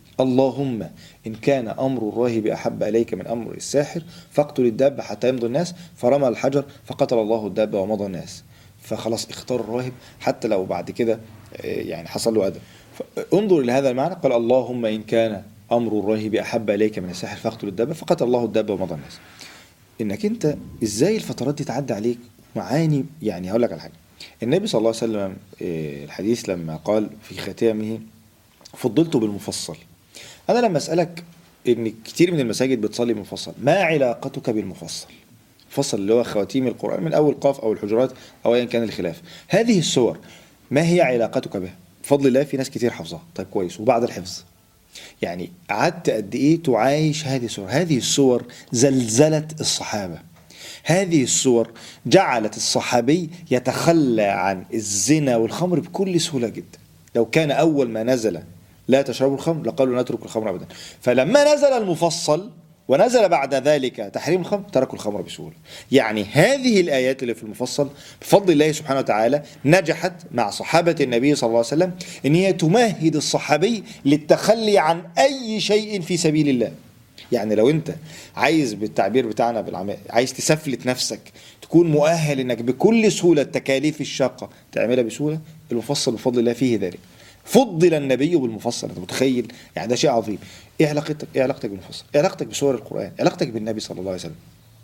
اللهم ان كان امر الراهب احب اليك من امر الساحر فاقتل الدابه حتى يمضي الناس فرمى الحجر فقتل الله الدابه ومضى الناس فخلاص اختار الراهب حتى لو بعد كده آه، يعني حصل له اذى ف- انظر الى هذا المعنى قال اللهم ان كان امر الراهب احب اليك من الساحر فاقتل الدابه فقتل الله الدابه ومضى الناس انك انت ازاي الفترات دي تعدي عليك معاني يعني هقول لك على حاجه النبي صلى الله عليه وسلم آه، الحديث لما قال في ختامه فضلت بالمفصل انا لما اسالك ان كتير من المساجد بتصلي مفصل ما علاقتك بالمفصل المفصل اللي هو خواتيم القران من اول قاف او الحجرات او ايا كان الخلاف هذه السور ما هي علاقتك بها بفضل الله في ناس كتير حافظها طيب كويس وبعد الحفظ يعني قعدت قد ايه تعايش هذه الصور هذه الصور زلزلت الصحابه هذه الصور جعلت الصحابي يتخلى عن الزنا والخمر بكل سهوله جدا لو كان اول ما نزل لا تشربوا الخمر لقالوا نترك الخمر ابدا فلما نزل المفصل ونزل بعد ذلك تحريم الخمر تركوا الخمر بسهوله يعني هذه الايات اللي في المفصل بفضل الله سبحانه وتعالى نجحت مع صحابه النبي صلى الله عليه وسلم ان هي تمهد الصحابي للتخلي عن اي شيء في سبيل الله يعني لو انت عايز بالتعبير بتاعنا بالعمال عايز تسفلت نفسك تكون مؤهل انك بكل سهوله التكاليف الشاقه تعملها بسهوله المفصل بفضل الله فيه ذلك فضل النبي بالمفصل انت متخيل يعني ده شيء عظيم ايه علاقتك ايه علاقتك بالمفصل ايه علاقتك بسور القران علاقتك بالنبي صلى الله عليه وسلم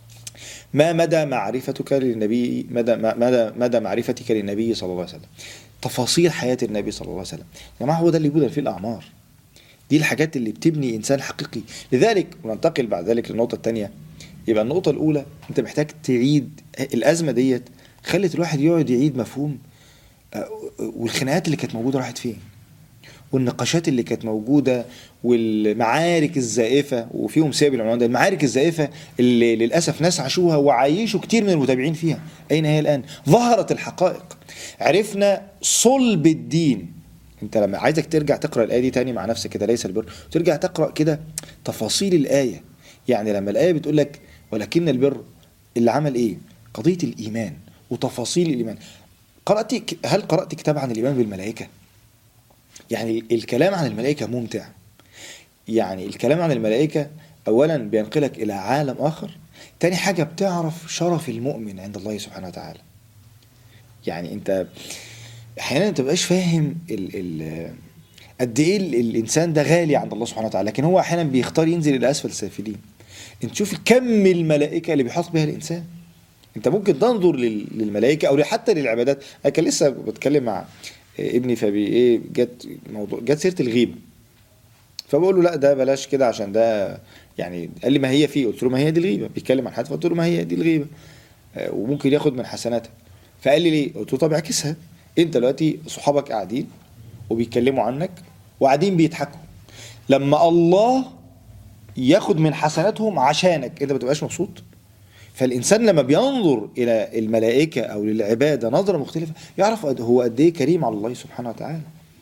ما مدى معرفتك للنبي مدى مدى مدى معرفتك للنبي صلى الله عليه وسلم تفاصيل حياه النبي صلى الله عليه وسلم يا جماعه هو ده اللي بيبذل فيه الاعمار دي الحاجات اللي بتبني انسان حقيقي لذلك وننتقل بعد ذلك للنقطه الثانيه يبقى النقطه الاولى انت محتاج تعيد الازمه ديت خلت الواحد يقعد يعيد مفهوم آه، والخناقات اللي كانت موجوده راحت فين والنقاشات اللي كانت موجوده والمعارك الزائفه وفيهم سبب العنوان ده المعارك الزائفه اللي للاسف ناس عاشوها وعايشوا كتير من المتابعين فيها اين هي الان ظهرت الحقائق عرفنا صلب الدين انت لما عايزك ترجع تقرا الايه دي تاني مع نفسك كده ليس البر ترجع تقرا كده تفاصيل الايه يعني لما الايه بتقول لك ولكن البر اللي عمل ايه قضيه الايمان وتفاصيل الايمان قرأت هل قرأت كتاب عن الإيمان بالملائكة؟ يعني الكلام عن الملائكة ممتع يعني الكلام عن الملائكة أولا بينقلك إلى عالم آخر تاني حاجة بتعرف شرف المؤمن عند الله سبحانه وتعالى يعني أنت أحيانا أنت مبقاش فاهم ال ال قد إيه ال- الإنسان ده غالي عند الله سبحانه وتعالى لكن هو أحيانا بيختار ينزل إلى أسفل السافلين أنت شوف كم الملائكة اللي بيحاط بها الإنسان انت ممكن تنظر لل- للملائكه او حتى للعبادات انا كان لسه بتكلم مع ابني فبي ايه جت موضوع جت سيره الغيبه فبقول له لا ده بلاش كده عشان ده يعني قال لي ما هي فيه قلت له ما هي دي الغيبه بيتكلم عن حد فقلت له ما هي دي الغيبه آه، وممكن ياخد من حسناتها فقال لي ليه قلت له طب اعكسها انت دلوقتي صحابك قاعدين وبيتكلموا عنك وقاعدين بيضحكوا لما الله ياخد من حسناتهم عشانك انت ما تبقاش مبسوط فالانسان لما بينظر الى الملائكه او للعباده نظره مختلفه يعرف قد- هو قد ايه كريم على الله سبحانه وتعالى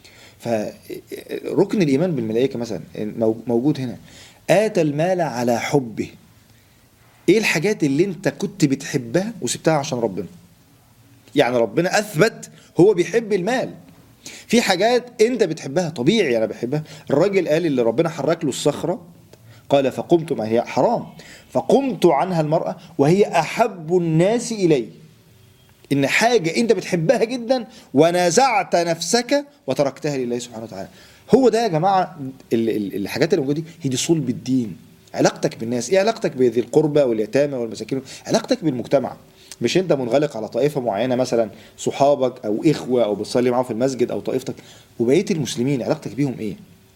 فركن الايمان بالملائكه مثلا مو- موجود هنا اتى المال على حبه ايه الحاجات اللي انت كنت بتحبها وسبتها عشان ربنا يعني ربنا اثبت هو بيحب المال في حاجات انت بتحبها طبيعي انا بحبها الراجل قال اللي ربنا حرك له الصخره قال فقمت ما هي حرام فقمت عنها المراه وهي احب الناس الي ان حاجه انت بتحبها جدا ونازعت نفسك وتركتها لله سبحانه وتعالى هو ده يا جماعه ال- ال- الحاجات اللي موجوده دي هي دي صلب الدين علاقتك بالناس ايه علاقتك بذي القربى واليتامى والمساكين علاقتك بالمجتمع مش انت منغلق على طائفه معينه مثلا صحابك او اخوه او بتصلي معاهم في المسجد او طائفتك وبقيه المسلمين علاقتك بيهم ايه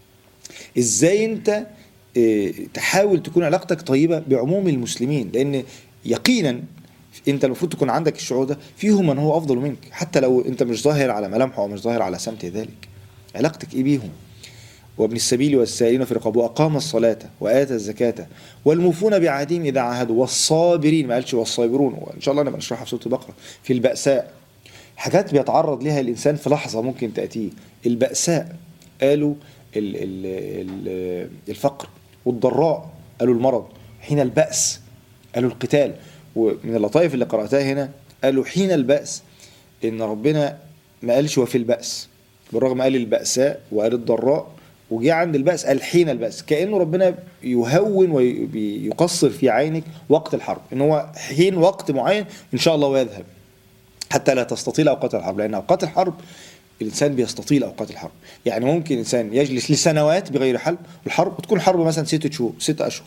ازاي انت اه، تحاول تكون علاقتك طيبه بعموم المسلمين لان يقينا انت المفروض تكون عندك الشعور ده فيهم من هو افضل منك حتى لو انت مش ظاهر على ملامحه او مش ظاهر على سمت ذلك علاقتك ايه بيهم وابن السبيل والسائلين في رقابه واقام الصلاه واتى الزكاه والموفون بعهدهم اذا عاهدوا والصابرين ما قالش والصابرون وان شاء الله نبقى نشرحها في سوره البقره في الباساء حاجات بيتعرض لها الانسان في لحظه ممكن تاتيه الباساء قالوا ال ال ال الفقر والضراء قالوا المرض حين البأس قالوا القتال ومن اللطائف اللي قرأتها هنا قالوا حين البأس إن ربنا ما قالش وفي البأس بالرغم قال البأساء وقال الضراء وجه عند البأس قال حين البأس كأنه ربنا يهون ويقصر في عينك وقت الحرب إن هو حين وقت معين إن شاء الله ويذهب حتى لا تستطيل اوقات الحرب لان اوقات الحرب الانسان بيستطيل اوقات الحرب يعني ممكن انسان يجلس لسنوات بغير حرب والحرب وتكون حرب مثلا ست شهور ست اشهر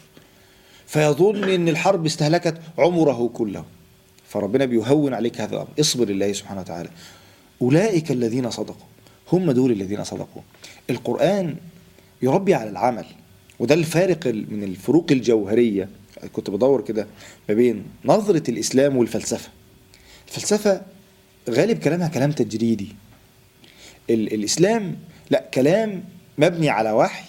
فيظن ان الحرب استهلكت عمره كله فربنا بيهون عليك هذا الامر اصبر لله سبحانه وتعالى اولئك الذين صدقوا هم دول الذين صدقوا القران يربي على العمل وده الفارق ال- من الفروق الجوهريه كنت بدور كده ما بين نظره الاسلام والفلسفه الفلسفة غالب كلامها كلام تجريدي ال الإسلام لا كلام مبني على وحي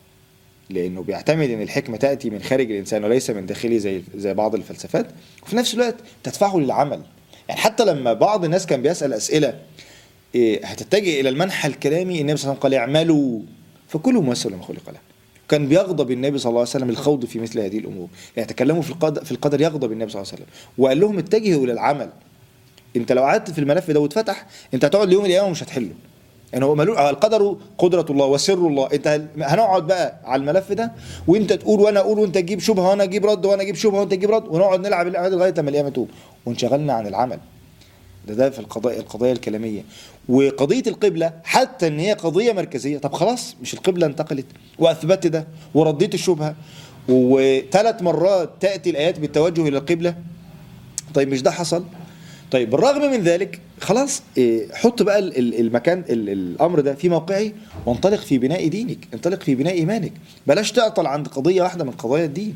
لأنه بيعتمد أن الحكمة تأتي من خارج الإنسان وليس من داخله زي زي بعض الفلسفات وفي نفس الوقت تدفعه للعمل يعني حتى لما بعض الناس كان بيسأل أسئلة إيه، هتتجه إلى المنحى الكلامي النبي صلى الله عليه وسلم قال اعملوا فكل ميسر لما خلق له كان بيغضب النبي صلى الله عليه وسلم الخوض في مثل هذه الامور يعني تكلموا في القدر في القدر يغضب النبي صلى الله عليه وسلم وقال لهم اتجهوا الى العمل انت لو قعدت في الملف ده واتفتح انت هتقعد ليوم القيامه ومش هتحله يعني هو ملو... هو القدر قدرة الله وسر الله انت هنقعد بقى على الملف ده وانت تقول وانا اقول وانت تجيب شبهه وانا اجيب رد وانا اجيب شبهه وانت تجيب رد ونقعد نلعب اللعبه دي لغايه لما القيامه تقوم وانشغلنا عن العمل ده ده في القضايا القضايا الكلاميه وقضيه القبله حتى ان هي قضيه مركزيه طب خلاص مش القبله انتقلت واثبت ده ورديت الشبهه وثلاث مرات تاتي الايات بالتوجه الى القبله طيب مش ده حصل طيب بالرغم من ذلك خلاص إيه، حط بقى ال- ال- المكان ال- الامر ده في موقعه وانطلق في بناء دينك انطلق في بناء ايمانك بلاش تعطل عند قضيه واحده من قضايا الدين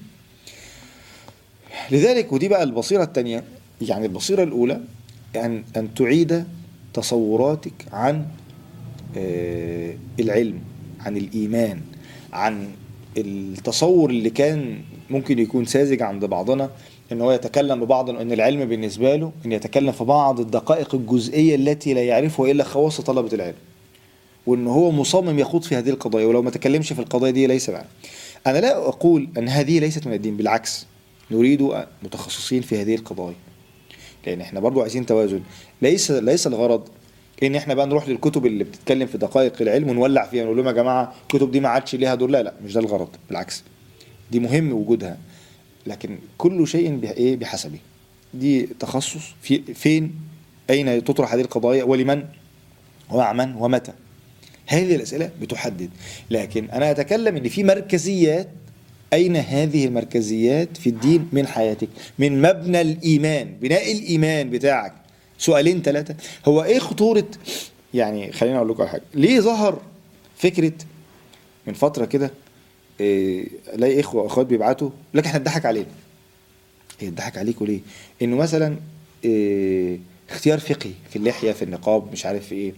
لذلك ودي بقى البصيره الثانيه يعني البصيره الاولى ان ان تعيد تصوراتك عن آه، العلم عن الايمان عن التصور اللي كان ممكن يكون ساذج عند بعضنا ان هو يتكلم ببعض ان العلم بالنسبه له ان يتكلم في بعض الدقائق الجزئيه التي لا يعرفها الا خواص طلبه العلم وان هو مصمم يخوض في هذه القضايا ولو ما تكلمش في القضايا دي ليس معنى انا لا اقول ان هذه ليست من الدين بالعكس نريد متخصصين في هذه القضايا لان احنا برضو عايزين توازن ليس ليس الغرض ان احنا بقى نروح للكتب اللي بتتكلم في دقائق العلم ونولع فيها ونقول لهم يا جماعه الكتب دي ما عادش ليها دور لا لا مش ده الغرض بالعكس دي مهم وجودها لكن كل شيء بح- ايه بحسبه دي تخصص في فين اين تطرح هذه القضايا ولمن ومع من ومتى هذه الاسئله بتحدد لكن انا اتكلم ان في مركزيات اين هذه المركزيات في الدين من حياتك من مبنى الايمان بناء الايمان بتاعك سؤالين ثلاثه هو ايه خطوره يعني خليني اقول لكم على حاجه ليه ظهر فكره من فتره كده إيه، الاقي اخوه واخوات بيبعتوا يقول لك احنا اتضحك علينا ايه اتضحك عليكم ليه انه مثلا إيه اختيار فقهي في اللحيه في النقاب مش عارف في ايه,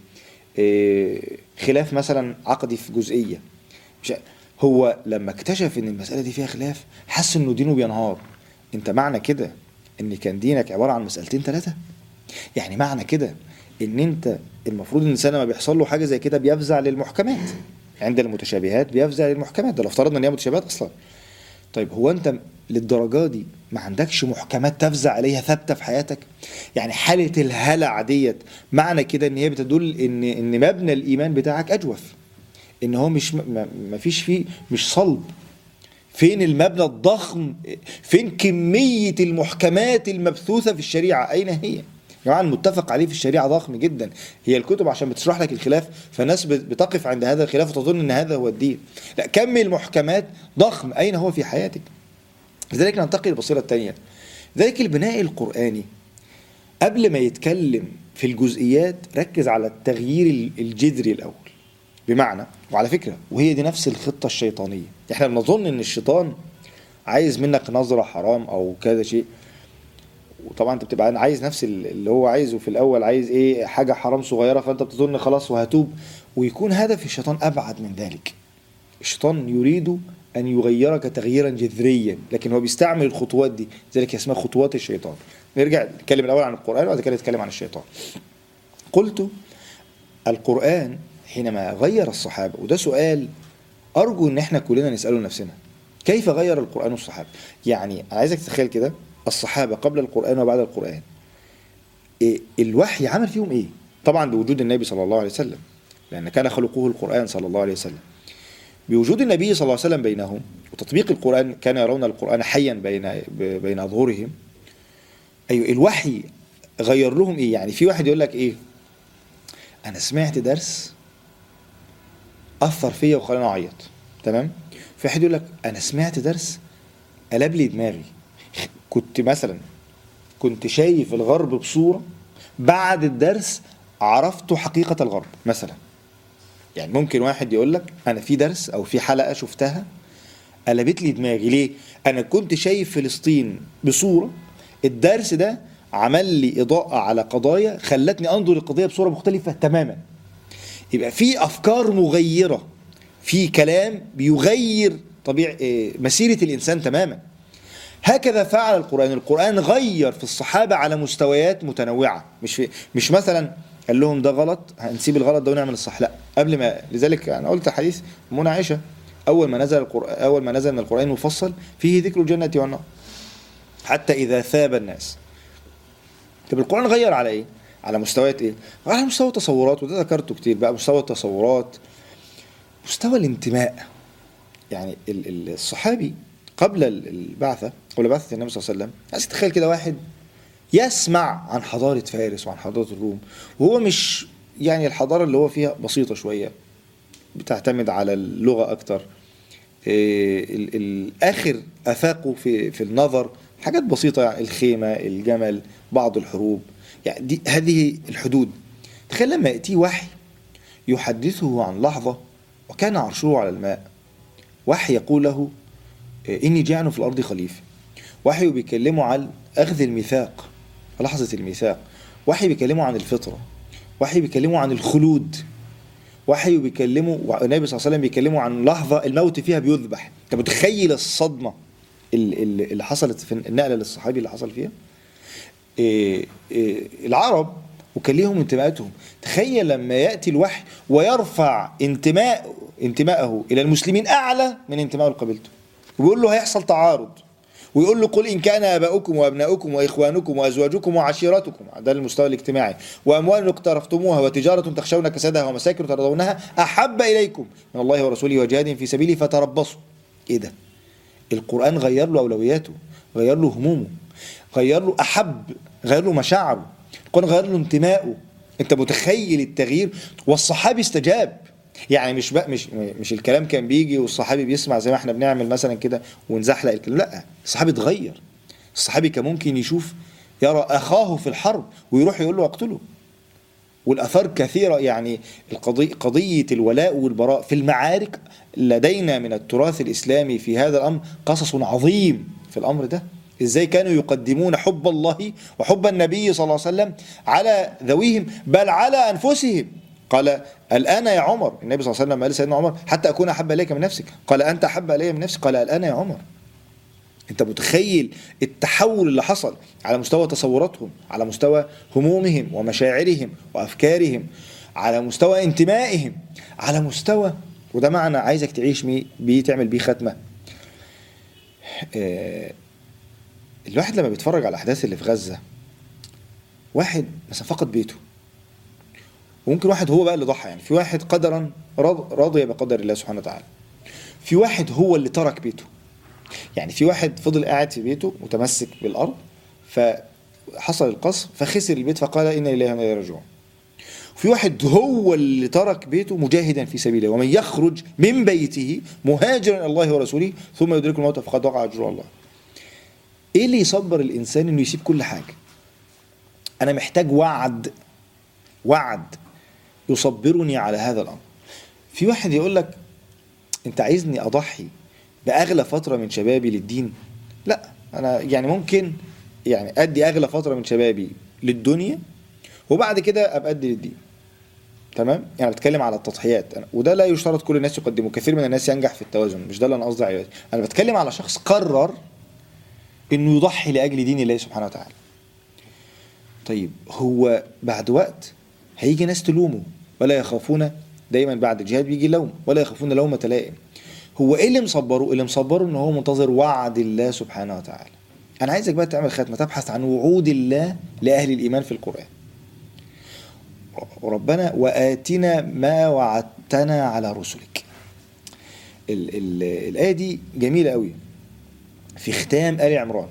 إيه خلاف مثلا عقدي في جزئيه مش ع- هو لما اكتشف ان المساله دي فيها خلاف حس انه دينه بينهار انت معنى كده ان كان دينك عباره عن مسالتين ثلاثه يعني معنى كده ان انت المفروض ان الانسان لما بيحصل له حاجه زي كده بيفزع للمحكمات عند المتشابهات بيفزع للمحكمات ده لو افترضنا ان هي متشابهات اصلا طيب هو انت للدرجه دي ما عندكش محكمات تفزع عليها ثابته في حياتك يعني حاله الهلع ديت معنى كده ان هي بتدل ان ان مبنى الايمان بتاعك اجوف ان هو مش ما ما فيش فيه مش صلب فين المبنى الضخم فين كمية المحكمات المبثوثة في الشريعة أين هي يا جماعة المتفق عليه في الشريعة ضخم جدا هي الكتب عشان بتشرح لك الخلاف فالناس بت- بتقف عند هذا الخلاف وتظن ان هذا هو الدين لا كم المحكمات ضخم أين هو في حياتك لذلك ننتقل للبصيرة الثانية ذلك البناء القرآني قبل ما يتكلم في الجزئيات ركز على التغيير ال- الجذري الأول بمعنى وعلى فكرة وهي دي نفس الخطة الشيطانية احنا بنظن ان الشيطان عايز منك نظرة حرام او كذا شيء وطبعا انت بتبقى عايز نفس ال- اللي هو عايزه في الاول عايز ايه حاجة حرام صغيرة فانت بتظن خلاص وهتوب ويكون هدف الشيطان ابعد من ذلك الشيطان يريد ان يغيرك تغييرا جذريا لكن هو بيستعمل الخطوات دي ذلك اسمها خطوات الشيطان نرجع نتكلم الاول عن القرآن وبعد كده نتكلم عن الشيطان قلت القرآن حينما غير الصحابة وده سؤال أرجو إن إحنا كلنا نسأله لنفسنا كيف غير القرآن الصحابة؟ يعني أنا عايزك تتخيل كده الصحابة قبل القرآن وبعد القرآن إيه الوحي عمل فيهم إيه؟ طبعا بوجود النبي صلى الله عليه وسلم لأن كان خلقه القرآن صلى الله عليه وسلم بوجود النبي صلى الله عليه وسلم بينهم وتطبيق القرآن كان يرون القرآن حيا بين بين أظهرهم أيوة الوحي غير لهم إيه؟ يعني في واحد يقول لك إيه؟ انا سمعت درس اثر فيا وخلاني اعيط تمام في واحد يقول لك انا سمعت درس قلب لي دماغي كنت مثلا كنت شايف الغرب بصوره بعد الدرس عرفت حقيقه الغرب مثلا يعني ممكن واحد يقول لك انا في درس او في حلقه شفتها قلبت لي دماغي ليه انا كنت شايف فلسطين بصوره الدرس ده عمل لي اضاءه على قضايا خلتني انظر القضيه بصوره مختلفه تماما يبقى في افكار مغيره في كلام بيغير طبيعه إيه، مسيره الانسان تماما هكذا فعل القران القران غير في الصحابه على مستويات متنوعه مش في مش مثلا قال لهم ده غلط هنسيب الغلط ده ونعمل الصح لا قبل ما لذلك انا قلت حديث منى عائشه اول ما نزل القران اول ما نزل من القران المفصل فيه ذكر الجنه والنار حتى اذا ثاب الناس طب القرآن غير على ايه؟ على مستويات ايه؟ على مستوى التصورات وده ذكرته كتير بقى مستوى التصورات مستوى الانتماء يعني ال- ال- الصحابي قبل ال- البعثة قبل بعثة النبي صلى الله عليه وسلم عايز تتخيل كده واحد يسمع عن حضارة فارس وعن حضارة الروم وهو مش يعني الحضارة اللي هو فيها بسيطة شوية بتعتمد على اللغة أكتر إيه، ال- الآخر أفاقه في في النظر حاجات بسيطة يعني الخيمة الجمل بعض الحروب يعني دي هذه الحدود تخيل لما يأتيه وحي يحدثه عن لحظة وكان عرشه على الماء وحي يقول له إيه، إني جاعل في الأرض خليفة وحي بيكلمه عن أخذ الميثاق لحظة الميثاق وحي بيكلمه عن الفطرة وحي بيكلمه عن الخلود وحي بيكلمه والنبي صلى الله عليه وسلم بيكلمه عن لحظة الموت فيها بيذبح انت متخيل الصدمة ال- ال- اللي حصلت في النقلة للصحابي اللي حصل فيها إيه إيه العرب وكان ليهم انتماءاتهم تخيل لما يأتي الوحي ويرفع انتماء انتمائه إلى المسلمين أعلى من انتمائه لقبيلته ويقول له هيحصل تعارض ويقول له قل إن كان آباؤكم وأبناؤكم وإخوانكم وأزواجكم وعشيرتكم ده المستوى الاجتماعي وأموال اقترفتموها وتجارة تخشون كسادها ومساكن ترضونها أحب إليكم من الله ورسوله وجهاد في سبيله فتربصوا إيه ده؟ القرآن غير له أولوياته غير له همومه غير له أحب غير له مشاعره القرآن غير له انتمائه أنت متخيل التغيير والصحابي استجاب يعني مش بقى مش مش الكلام كان بيجي والصحابي بيسمع زي ما احنا بنعمل مثلا كده ونزحلق الكلام لا الصحابي اتغير الصحابي كان ممكن يشوف يرى اخاه في الحرب ويروح يقول له اقتله والاثار كثيره يعني القضيه قضيه الولاء والبراء في المعارك لدينا من التراث الاسلامي في هذا الامر قصص عظيم في الامر ده ازاي كانوا يقدمون حب الله وحب النبي صلى الله عليه وسلم على ذويهم بل على انفسهم قال الآن يا عمر النبي صلى الله عليه وسلم قال سيدنا عمر حتى أكون أحب إليك من نفسك قال أنت أحب إلي من نفسك قال الآن يا عمر أنت متخيل التحول اللي حصل على مستوى تصوراتهم على مستوى همومهم ومشاعرهم وأفكارهم على مستوى انتمائهم على مستوى وده معنى عايزك تعيش بيه تعمل بيه ختمة آه الواحد لما بيتفرج على الأحداث اللي في غزة واحد مثلا فقد بيته وممكن واحد هو بقى اللي ضحى يعني في واحد قدرا راضي بقدر الله سبحانه وتعالى في واحد هو اللي ترك بيته يعني في واحد فضل قاعد في بيته متمسك بالارض فحصل القصف فخسر البيت فقال انا لله وانا اليه راجعون في واحد هو اللي ترك بيته مجاهدا في سبيل الله ومن يخرج من بيته مهاجرا الى الله ورسوله ثم يدرك الموت فقد وقع اجر الله ايه اللي يصبر الانسان انه يسيب كل حاجه انا محتاج وعد وعد يصبرني على هذا الامر في واحد يقول لك انت عايزني اضحي باغلى فتره من شبابي للدين لا انا يعني ممكن يعني ادي اغلى فتره من شبابي للدنيا وبعد كده ابقى ادي للدين تمام يعني بتكلم على التضحيات وده لا يشترط كل الناس يقدمه كثير من الناس ينجح في التوازن مش ده اللي انا قصدي عليه انا بتكلم على شخص قرر انه يضحي لاجل دين الله سبحانه وتعالى طيب هو بعد وقت هيجي ناس تلومه ولا يخافون دايما بعد الجهاد بيجي لوم ولا يخافون لومة لائم هو ايه اللي مصبره اللي مصبره ان هو منتظر وعد الله سبحانه وتعالى انا عايزك بقى تعمل ختمه تبحث عن وعود الله لاهل الايمان في القران ربنا واتنا ما وعدتنا على رسلك ال ال الايه دي جميله قوي في ختام ال عمران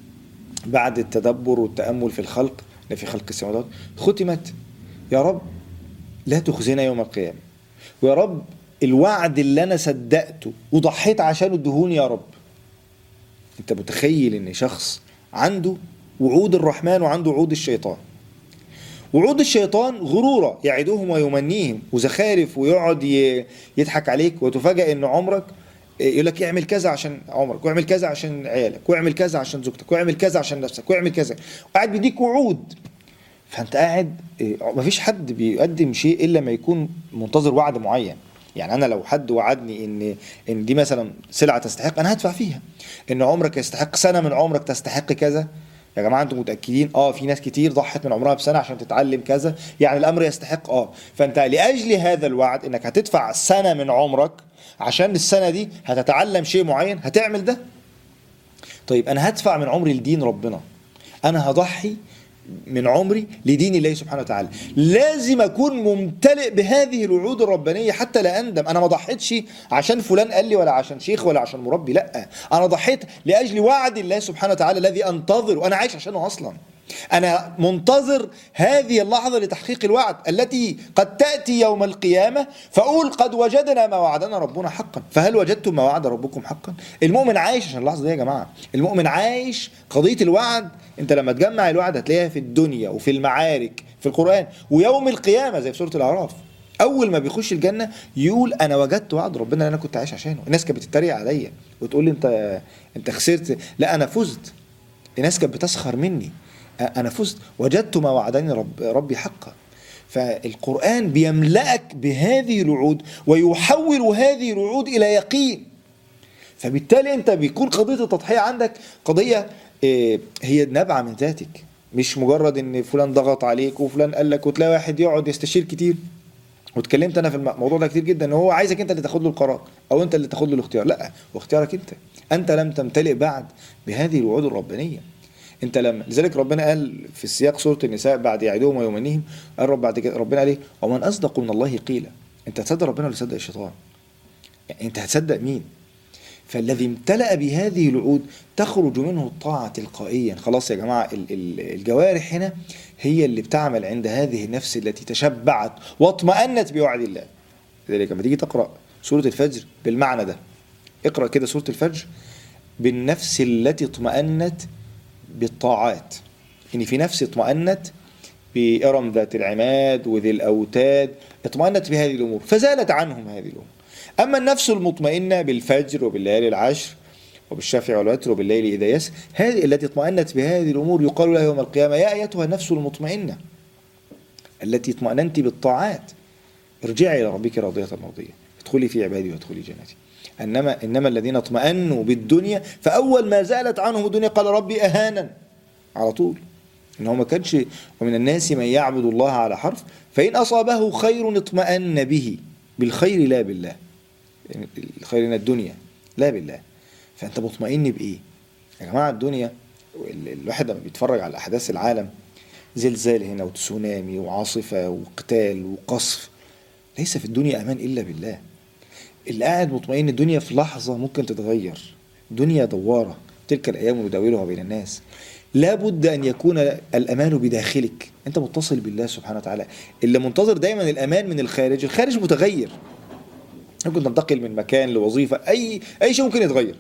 بعد التدبر والتامل في الخلق في خلق السماوات ختمت يا رب لا تخزنا يوم القيامة ويا رب الوعد اللي أنا صدقته وضحيت عشانه ادهوني يا رب أنت متخيل إن شخص عنده وعود الرحمن وعنده وعود الشيطان وعود الشيطان غرورة يعدهم ويمنيهم وزخارف ويقعد يضحك عليك وتفاجأ إن عمرك يقول لك اعمل كذا عشان عمرك واعمل كذا عشان عيالك واعمل كذا عشان زوجتك واعمل كذا عشان نفسك واعمل كذا وقاعد بيديك وعود فانت قاعد مفيش حد بيقدم شيء الا ما يكون منتظر وعد معين يعني انا لو حد وعدني ان ان دي مثلا سلعه تستحق انا هدفع فيها ان عمرك يستحق سنه من عمرك تستحق كذا يا جماعه انتم متاكدين اه في ناس كتير ضحت من عمرها بسنه عشان تتعلم كذا يعني الامر يستحق اه فانت لاجل هذا الوعد انك هتدفع سنه من عمرك عشان السنه دي هتتعلم شيء معين هتعمل ده طيب انا هدفع من عمري لدين ربنا انا هضحي من عمري لدين الله سبحانه وتعالى لازم اكون ممتلئ بهذه الوعود الربانيه حتى لا اندم انا ما ضحيتش عشان فلان قال لي ولا عشان شيخ ولا عشان مربي لا انا ضحيت لاجل وعد الله سبحانه وتعالى الذي انتظر وانا عايش عشانه اصلا أنا منتظر هذه اللحظة لتحقيق الوعد التي قد تأتي يوم القيامة فأقول قد وجدنا ما وعدنا ربنا حقا فهل وجدتم ما وعد ربكم حقا المؤمن عايش عشان اللحظة دي يا جماعة المؤمن عايش قضية الوعد انت لما تجمع الوعد هتلاقيها في الدنيا وفي المعارك في القرآن ويوم القيامة زي في سورة الأعراف اول ما بيخش الجنه يقول انا وجدت وعد ربنا اللي انا كنت عايش عشانه الناس كانت بتتريق عليا وتقول لي انت انت خسرت لا انا فزت الناس كانت بتسخر مني انا فزت وجدت ما وعدني رب ربي حقا فالقران بيملأك بهذه الوعود ويحول هذه الوعود الى يقين فبالتالي انت بيكون قضيه التضحيه عندك قضيه هي نابعه من ذاتك مش مجرد ان فلان ضغط عليك وفلان قال لك وتلاقي واحد يقعد يستشير كتير واتكلمت انا في الموضوع ده كتير جدا ان هو عايزك انت اللي تاخد له القرار او انت اللي تاخد له الاختيار لا هو اختيارك انت انت لم تمتلئ بعد بهذه الوعود الربانيه انت لما لذلك ربنا قال في السياق سوره النساء بعد يعدهم ويمنيهم قال رب بعد كده ربنا قال ايه ومن اصدق من الله قيلا انت هتصدق ربنا ولا تصدق الشيطان يعني انت هتصدق مين فالذي امتلأ بهذه الوعود تخرج منه الطاعة تلقائيا خلاص يا جماعة ال- ال- الجوارح هنا هي اللي بتعمل عند هذه النفس التي تشبعت واطمأنت بوعد الله لذلك لما تيجي تقرأ سورة الفجر بالمعنى ده اقرأ كده سورة الفجر بالنفس التي اطمأنت بالطاعات إن في نفس اطمأنت بإرم ذات العماد وذي الأوتاد اطمأنت بهذه الأمور فزالت عنهم هذه الأمور أما النفس المطمئنة بالفجر وبالليالي العشر وبالشفع والوتر وبالليل إذا يسر هذه التي اطمأنت بهذه الأمور يقال لها يوم القيامة يا أيتها النفس المطمئنة التي اطمأننت بالطاعات ارجعي إلى ربك راضية مرضية ادخلي في عبادي وادخلي جنتي انما انما الذين اطمأنوا بالدنيا فاول ما زالت عنهم الدنيا قال ربي اهانا على طول ان هو ما كانش ومن الناس من يعبد الله على حرف فان اصابه خير اطمأن به بالخير لا بالله يعني الخير من الدنيا لا بالله فانت مطمئن بايه يا جماعه الدنيا ال- الواحد لما بيتفرج على احداث العالم زلزال هنا وتسونامي وعاصفه وقتال وقصف ليس في الدنيا امان الا بالله اللي قاعد مطمئن الدنيا في لحظة ممكن تتغير دنيا دوارة تلك الأيام نداولها بين الناس لا بد أن يكون الأمان بداخلك أنت متصل بالله سبحانه وتعالى اللي منتظر دايما الأمان من الخارج الخارج متغير ممكن تنتقل من مكان لوظيفة أي أي شيء ممكن يتغير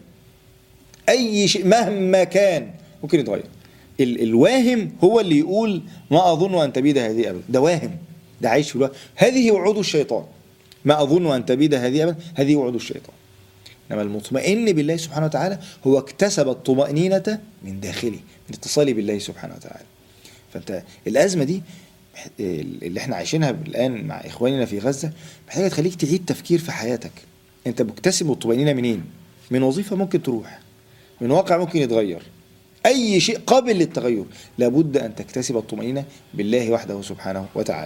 أي شيء مهما كان ممكن يتغير ال الواهم هو اللي يقول ما أظن أن تبيد هذه أبدا ده واهم ده عايش في الوهم هذه وعود الشيطان ما أظن أن تبيد هذه أبدا هذه وعود الشيطان إنما المطمئن بالله سبحانه وتعالى هو اكتسب الطمأنينة من داخله من اتصاله بالله سبحانه وتعالى فأنت الأزمة دي اللي احنا عايشينها الآن مع إخواننا في غزة محتاجة تخليك تعيد تفكير في حياتك أنت مكتسب الطمأنينة منين؟ من وظيفة ممكن تروح من واقع ممكن يتغير أي شيء قابل للتغير لابد أن تكتسب الطمأنينة بالله وحده سبحانه وتعالى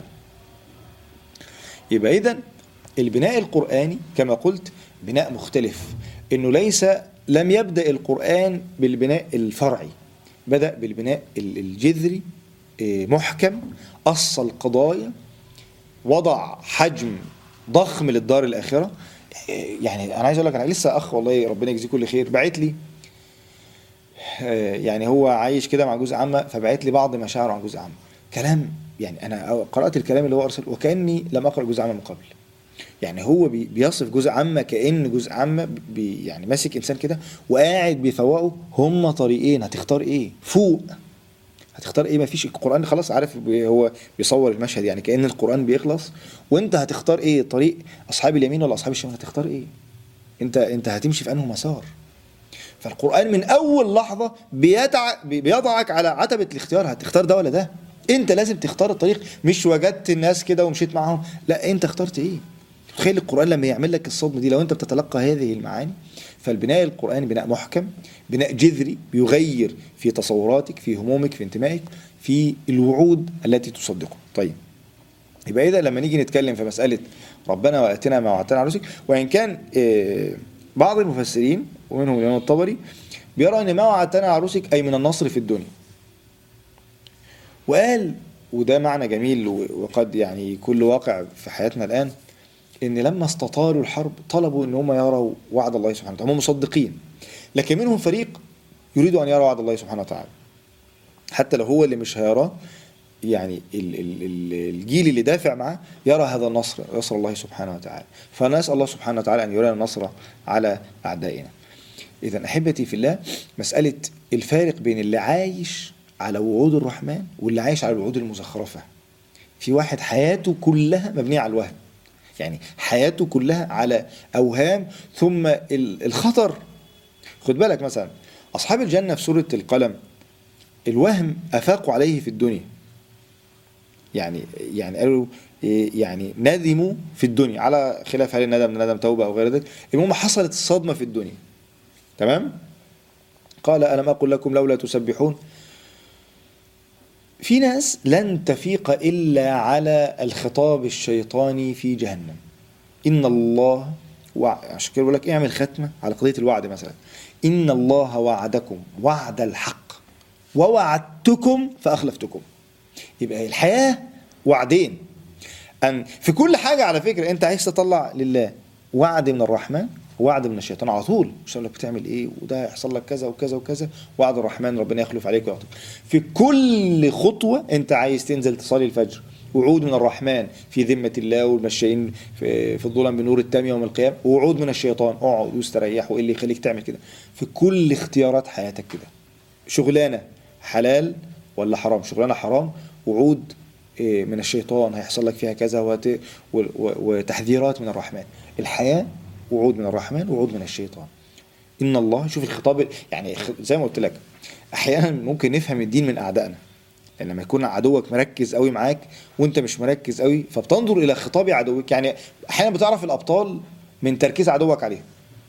يبقى إذن البناء القرآني كما قلت بناء مختلف انه ليس لم يبدأ القرآن بالبناء الفرعي بدأ بالبناء الجذري محكم أصل قضايا وضع حجم ضخم للدار الآخرة يعني أنا عايز أقول لك أنا لسه أخ والله ربنا يجزيه كل خير بعت لي يعني هو عايش كده مع جزء عامة فبعت لي بعض مشاعره عن جزء عامة كلام يعني أنا قرأت الكلام اللي هو أرسل وكأني لم أقرأ جزء عامة من قبل يعني هو بي بيصف جزء عامة كأن جزء عامة بي يعني ماسك إنسان كده وقاعد بيفوقه هما طريقين هتختار إيه فوق هتختار إيه مفيش القرآن خلاص عارف هو بيصور المشهد يعني كأن القرآن بيخلص وأنت هتختار إيه طريق أصحاب اليمين ولا أصحاب الشمال هتختار إيه أنت أنت هتمشي في أنه مسار فالقرآن من أول لحظة بيدع بيضعك على عتبة الاختيار هتختار ده ولا ده أنت لازم تختار الطريق مش وجدت الناس كده ومشيت معاهم لا أنت اخترت إيه تخيل القرآن لما يعمل لك الصدمة دي لو أنت بتتلقى هذه المعاني فالبناء القرآني بناء محكم بناء جذري بيغير في تصوراتك في همومك في انتمائك في الوعود التي تصدقه طيب يبقى إذا لما نيجي نتكلم في مسألة ربنا وأتنا ما وعدتنا على رسلك وإن كان بعض المفسرين ومنهم الإمام الطبري بيرى أن ما وعدتنا على رسلك أي من النصر في الدنيا وقال وده معنى جميل وقد يعني كل واقع في حياتنا الآن ان لما استطالوا الحرب طلبوا ان هم يروا وعد الله سبحانه وتعالى هم مصدقين لكن منهم فريق يريد ان يرى وعد الله سبحانه وتعالى حتى لو هو اللي مش هيراه يعني الجيل اللي دافع معاه يرى هذا النصر نصر الله سبحانه وتعالى فنسال الله سبحانه وتعالى ان يرينا النصر على اعدائنا اذا احبتي في الله مساله الفارق بين اللي عايش على وعود الرحمن واللي عايش على الوعود المزخرفه في واحد حياته كلها مبنيه على الوهم يعني حياته كلها على اوهام ثم الخطر خد بالك مثلا اصحاب الجنه في سوره القلم الوهم افاقوا عليه في الدنيا يعني يعني قالوا يعني ندموا في الدنيا على خلاف هل الندم ندم توبه او غير ذلك المهم حصلت الصدمه في الدنيا تمام قال الم اقل لكم لولا تسبحون في ناس لن تفيق إلا على الخطاب الشيطاني في جهنم إن الله وع... عشان كده بقول لك اعمل ختمة على قضية الوعد مثلا إن الله وعدكم وعد الحق ووعدتكم فأخلفتكم يبقى الحياة وعدين أن في كل حاجة على فكرة أنت عايز تطلع لله وعد من الرحمن وعد من الشيطان على طول مش لك بتعمل ايه وده هيحصل لك كذا وكذا وكذا وعد الرحمن ربنا يخلف عليك ويعطيك في كل خطوة انت عايز تنزل تصلي الفجر وعود من الرحمن في ذمة الله والمشائين في, في الظلم بنور التام يوم القيامة ووعود من الشيطان اقعد واستريح وايه اللي يخليك تعمل كده في كل اختيارات حياتك كده شغلانة حلال ولا حرام شغلانة حرام وعود إيه، من الشيطان هيحصل لك فيها كذا وت- و- و- وتحذيرات من الرحمن الحياة وعود من الرحمن وعود من الشيطان ان الله شوف الخطاب يعني خ- زي ما قلت لك احيانا ممكن نفهم الدين من اعدائنا يعني لما يكون عدوك مركز قوي معاك وانت مش مركز قوي فبتنظر الى خطاب عدوك يعني احيانا بتعرف الابطال من تركيز عدوك عليهم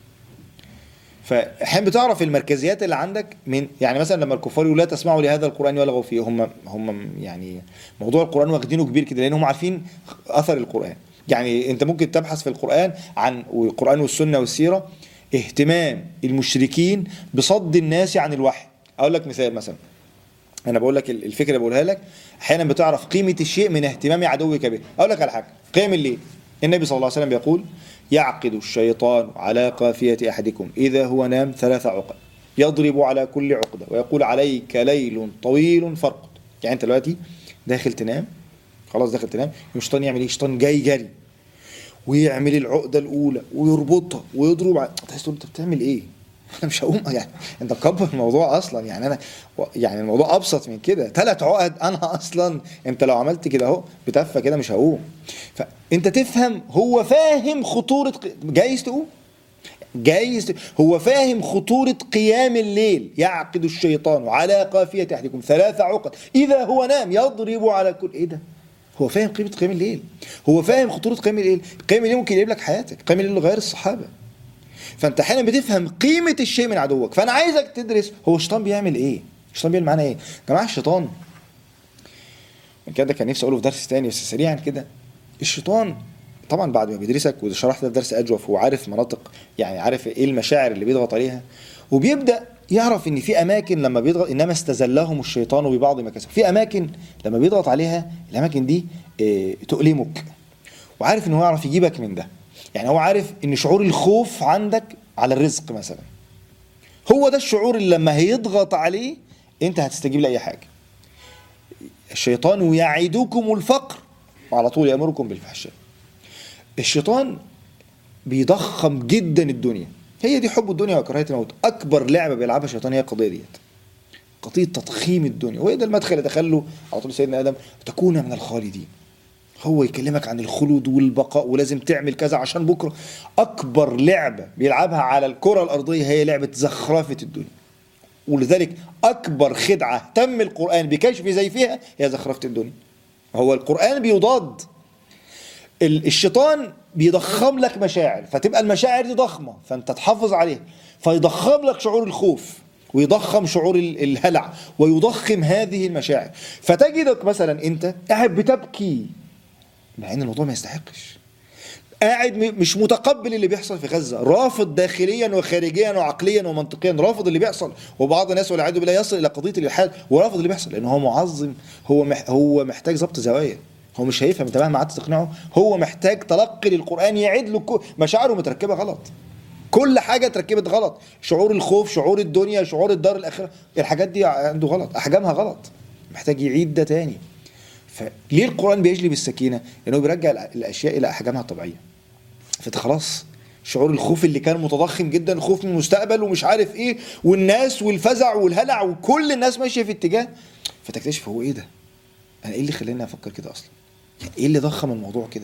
فاحيانا بتعرف المركزيات اللي عندك من يعني مثلا لما الكفار يقولوا لا تسمعوا لهذا القران والغوا فيه هم هم يعني موضوع القران واخدينه كبير كده لان هم عارفين اثر القران يعني انت ممكن تبحث في القران عن والقران والسنه والسيره اهتمام المشركين بصد الناس عن الوحي اقول لك مثال مثلا انا بقول لك الفكره اللي بقولها لك احيانا بتعرف قيمه الشيء من اهتمام عدوك به اقول لك على حاجه قيام الليل النبي صلى الله عليه وسلم بيقول يعقد الشيطان على قافيه احدكم اذا هو نام ثلاث عقد يضرب على كل عقده ويقول عليك ليل طويل فارقد يعني انت دلوقتي داخل تنام خلاص داخل تنام الشيطان يعمل ايه الشيطان جاي جري ويعمل العقده الاولى ويربطها ويضرب على تحس تقول انت بتعمل ايه انا مش هقوم يعني انت مكبر الموضوع اصلا يعني انا يعني الموضوع ابسط من كده ثلاث عقد انا اصلا انت لو عملت كده اهو بتفه كده مش هقوم فانت تفهم هو فاهم خطوره ق- جايز تقوم جايز ت- هو فاهم خطورة قيام الليل يعقد الشيطان على قافية أحدكم ثلاث عقد إذا هو نام يضرب على كل إيه ده هو فاهم قيمة قيام الليل هو فاهم خطورة قيام الليل قيام الليل ممكن يقلب لك حياتك قيام الليل غير الصحابة فانت احيانا بتفهم قيمه الشيء من عدوك فانا عايزك تدرس هو الشيطان بيعمل ايه الشيطان بيعمل معانا ايه يا جماعه الشيطان من كده كان نفسي اقوله في درس تاني بس سريعا كده الشيطان طبعا بعد ما بيدرسك وشرحت ده في درس اجوف وعارف مناطق يعني عارف ايه المشاعر اللي بيضغط عليها وبيبدا يعرف ان في اماكن لما بيضغط انما استزلهم الشيطان ببعض ما كسبوا في اماكن لما بيضغط عليها الاماكن دي اه تؤلمك وعارف ان هو يعرف يجيبك من ده يعني هو عارف ان شعور الخوف عندك على الرزق مثلا هو ده الشعور اللي لما هيضغط عليه انت هتستجيب لاي حاجه الشيطان يعدكم الفقر وعلى طول يامركم بالفحشاء الشيطان بيضخم جدا الدنيا هي دي حب الدنيا وكراهيه الموت اكبر لعبه بيلعبها الشيطان هي القضيه ديت قضيه تضخيم الدنيا وهي ده المدخل اللي دخله على طول سيدنا ادم تكون من الخالدين هو يكلمك عن الخلود والبقاء ولازم تعمل كذا عشان بكره اكبر لعبه بيلعبها على الكره الارضيه هي لعبه زخرفه الدنيا ولذلك اكبر خدعه تم القران بكشف زيفها هي زخرفه الدنيا هو القران بيضاد ال- الشيطان بيضخم لك مشاعر فتبقى المشاعر دي ضخمه فانت تحافظ عليها فيضخم لك شعور الخوف ويضخم شعور ال- الهلع ويضخم هذه المشاعر فتجدك مثلا انت قاعد بتبكي مع ان الموضوع ما يستحقش قاعد م- مش متقبل اللي بيحصل في غزه رافض داخليا وخارجيا وعقليا ومنطقيا رافض اللي بيحصل وبعض الناس والعياذ بالله يصل الى قضيه الالحاد ورافض اللي بيحصل لان هو معظم هو مح هو محتاج ضبط زوايا هو مش هيفهم انت مهما قعدت تقنعه هو محتاج تلقي للقران يعيد له كو- مشاعره متركبه غلط كل حاجه اتركبت غلط شعور الخوف شعور الدنيا شعور الدار الاخره الحاجات دي عنده غلط احجامها غلط محتاج يعيد ده تاني فليه القران بيجلب السكينه لانه بيرجع الأ- الاشياء الى احجامها الطبيعيه فانت خلاص شعور الخوف اللي كان متضخم جدا خوف من المستقبل ومش عارف ايه والناس والفزع والهلع وكل الناس ماشيه في اتجاه فتكتشف هو ايه ده انا ايه اللي خلاني افكر كده اصلا يعني ايه اللي ضخم الموضوع كده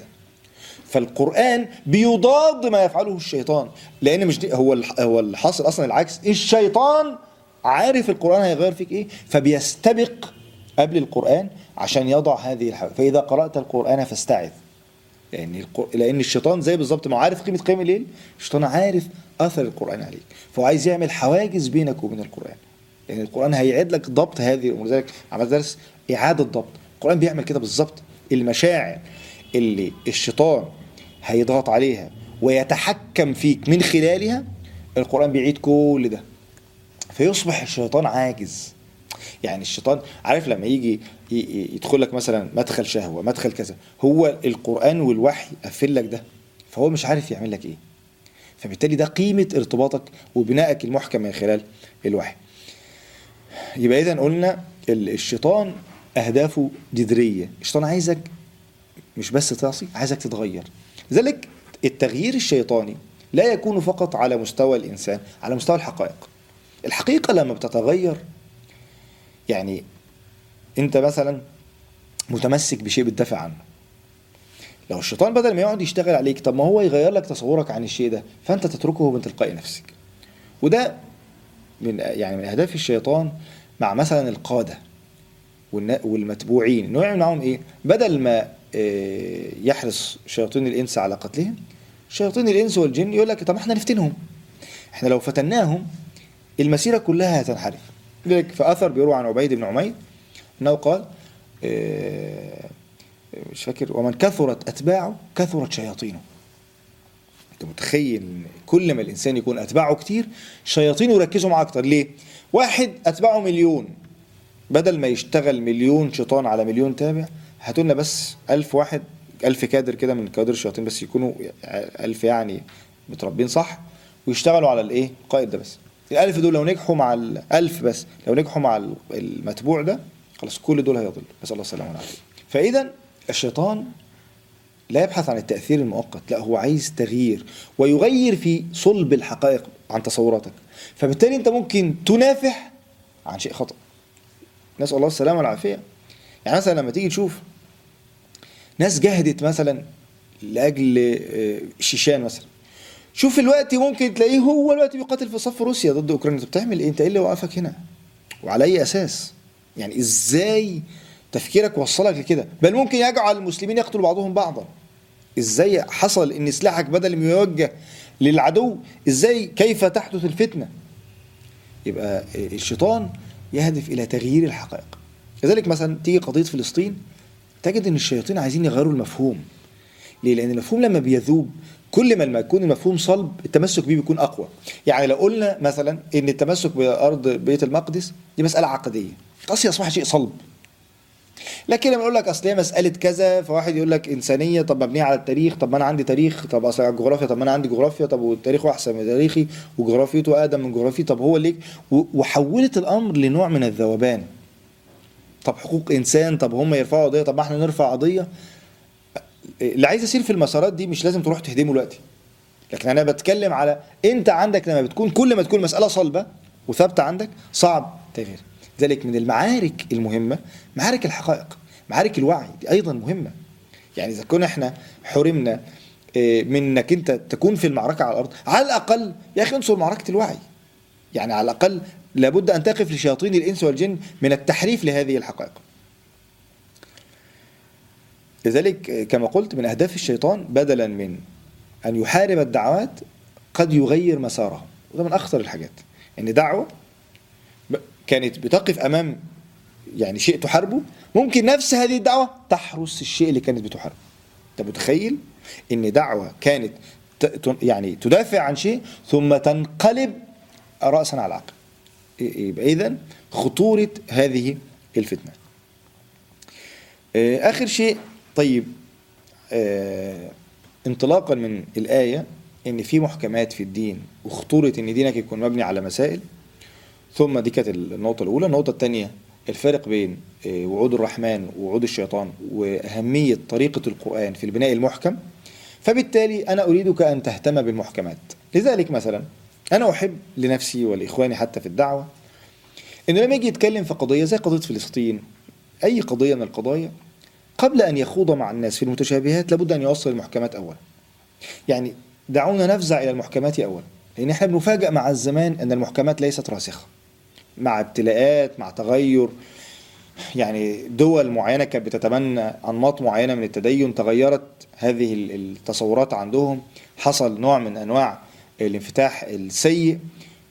فالقران بيضاد ما يفعله الشيطان لان مش دي هو الح- هو الحاصل اصلا العكس الشيطان عارف القران هيغير فيك ايه فبيستبق قبل القران عشان يضع هذه الحاجه فاذا قرات القران فاستعذ لان القر... لان الشيطان زي بالظبط ما هو عارف قيمه قيام الليل الشيطان عارف اثر القران عليك فهو عايز يعمل حواجز بينك وبين القران لان القران هيعيد لك ضبط هذه الامور لذلك عملت درس إعادة ضبط القرآن بيعمل كده بالظبط المشاعر اللي الشيطان هيضغط عليها ويتحكم فيك من خلالها القرآن بيعيد كل ده فيصبح الشيطان عاجز يعني الشيطان عارف لما يجي ي- ي- يدخل لك مثلا مدخل شهوة مدخل كذا هو القرآن والوحي قفل لك ده فهو مش عارف يعمل لك ايه فبالتالي ده قيمة ارتباطك وبنائك المحكم من خلال الوحي يبقى اذا قلنا ال- الشيطان اهدافه جذرية الشيطان عايزك مش بس تعصي عايزك تتغير لذلك التغيير الشيطاني لا يكون فقط على مستوى الانسان على مستوى الحقائق الحقيقة لما بتتغير يعني انت مثلا متمسك بشيء بتدافع عنه لو الشيطان بدل ما يقعد يشتغل عليك طب ما هو يغير لك تصورك عن الشيء ده فانت تتركه من تلقاء نفسك وده من يعني من اهداف الشيطان مع مثلا القاده والنا- والمتبوعين انه يعمل معاهم ايه بدل ما آه، يحرص شياطين الانس على قتلهم شياطين الانس والجن يقول لك طب احنا نفتنهم احنا لو فتناهم المسيره كلها هتنحرف لذلك في اثر بيروى عن عبيد بن عمير انه قال آه، مش فاكر ومن كثرت اتباعه كثرت شياطينه انت متخيل إن كل ما الانسان يكون اتباعه كتير شياطينه يركزوا معاه اكتر ليه واحد اتباعه مليون بدل ما يشتغل مليون شيطان على مليون تابع هاتوا لنا بس ألف واحد ألف كادر كده من كوادر الشياطين بس يكونوا ألف يعني متربين صح ويشتغلوا على الإيه القائد ده بس الألف دول لو نجحوا مع الألف بس لو نجحوا مع المتبوع ده خلاص كل دول هيضلوا بس الله السلامة والعافية فإذا الشيطان لا يبحث عن التأثير المؤقت لا هو عايز تغيير ويغير في صلب الحقائق عن تصوراتك فبالتالي انت ممكن تنافح عن شيء خطأ نسأل الله السلامة والعافية يعني مثلا لما تيجي تشوف ناس جهدت مثلا لأجل آه، شيشان مثلا شوف الوقت ممكن تلاقيه هو الوقت بيقاتل في صف روسيا ضد اوكرانيا انت بتعمل ايه انت ايه اللي وقفك هنا وعلى اي اساس يعني ازاي تفكيرك وصلك لكده بل ممكن يجعل المسلمين يقتلوا بعضهم بعضا ازاي حصل ان سلاحك بدل ما يوجه للعدو ازاي كيف تحدث الفتنه يبقى الشيطان يهدف الى تغيير الحقائق لذلك مثلا تيجي قضيه فلسطين تجد ان الشياطين عايزين يغيروا المفهوم ليه لان المفهوم لما بيذوب كل ما لما يكون المفهوم صلب التمسك بيه بيكون اقوى يعني لو قلنا مثلا ان التمسك بارض بيت المقدس دي مساله عقديه اصلا اصبح شيء صلب لكن لما اقول لك اصل هي مساله كذا فواحد يقول لك انسانيه طب مبنيه على التاريخ طب ما انا عندي تاريخ طب اصل الجغرافيا طب ما انا عندي جغرافيا طب والتاريخ احسن من تاريخي وجغرافيته اقدم من جغرافيتي طب هو ليه و- وحولت الامر لنوع من الذوبان طب حقوق انسان طب هم يرفعوا قضيه طب ما احنا نرفع قضيه اللي عايز يسير في المسارات دي مش لازم تروح تهدمه دلوقتي لكن انا بتكلم على انت عندك لما بتكون كل ما تكون مساله صلبه وثابته عندك صعب تغيير ذلك من المعارك المهمه معارك الحقائق معارك الوعي دي ايضا مهمه يعني اذا كنا احنا حرمنا آه، من انك انت تكون في المعركه على الارض على الاقل يا اخي انصر معركه الوعي يعني على الاقل لابد ان تقف لشياطين الانس والجن من التحريف لهذه الحقائق لذلك آه، كما قلت من اهداف الشيطان بدلا من ان يحارب الدعوات قد يغير مسارها وده من اخطر الحاجات ان دعوه ب- كانت بتقف امام يعني شيء تحاربه ممكن نفس هذه الدعوه تحرس الشيء اللي كانت بتحاربه انت متخيل ان دعوه كانت ت- ت- يعني تدافع عن شيء ثم تنقلب راسا على عقب يبقى اذا خطوره هذه الفتنه آه، اخر شيء طيب آه، انطلاقا من الايه ان في محكمات في الدين وخطوره ان دينك يكون مبني على مسائل ثم دي كانت النقطه الاولى النقطه الثانيه الفرق بين آه، وعود الرحمن ووعود الشيطان واهميه طريقه القران في البناء المحكم فبالتالي انا اريدك ان تهتم بالمحكمات لذلك مثلا انا احب لنفسي ولاخواني حتى في الدعوه انه لما يجي يتكلم في قضيه زي قضيه فلسطين اي قضيه من القضايا قبل ان يخوض مع الناس في المتشابهات لابد ان يوصل المحكمات اولا يعني دعونا نفزع الى المحكمات اولا لان احنا بنفاجئ مع الزمان ان المحكمات ليست راسخه مع ابتلاءات مع تغير يعني دول معينه كانت بتتبنى انماط معينه من التدين تغيرت هذه ال- التصورات عندهم حصل نوع من انواع الانفتاح السيء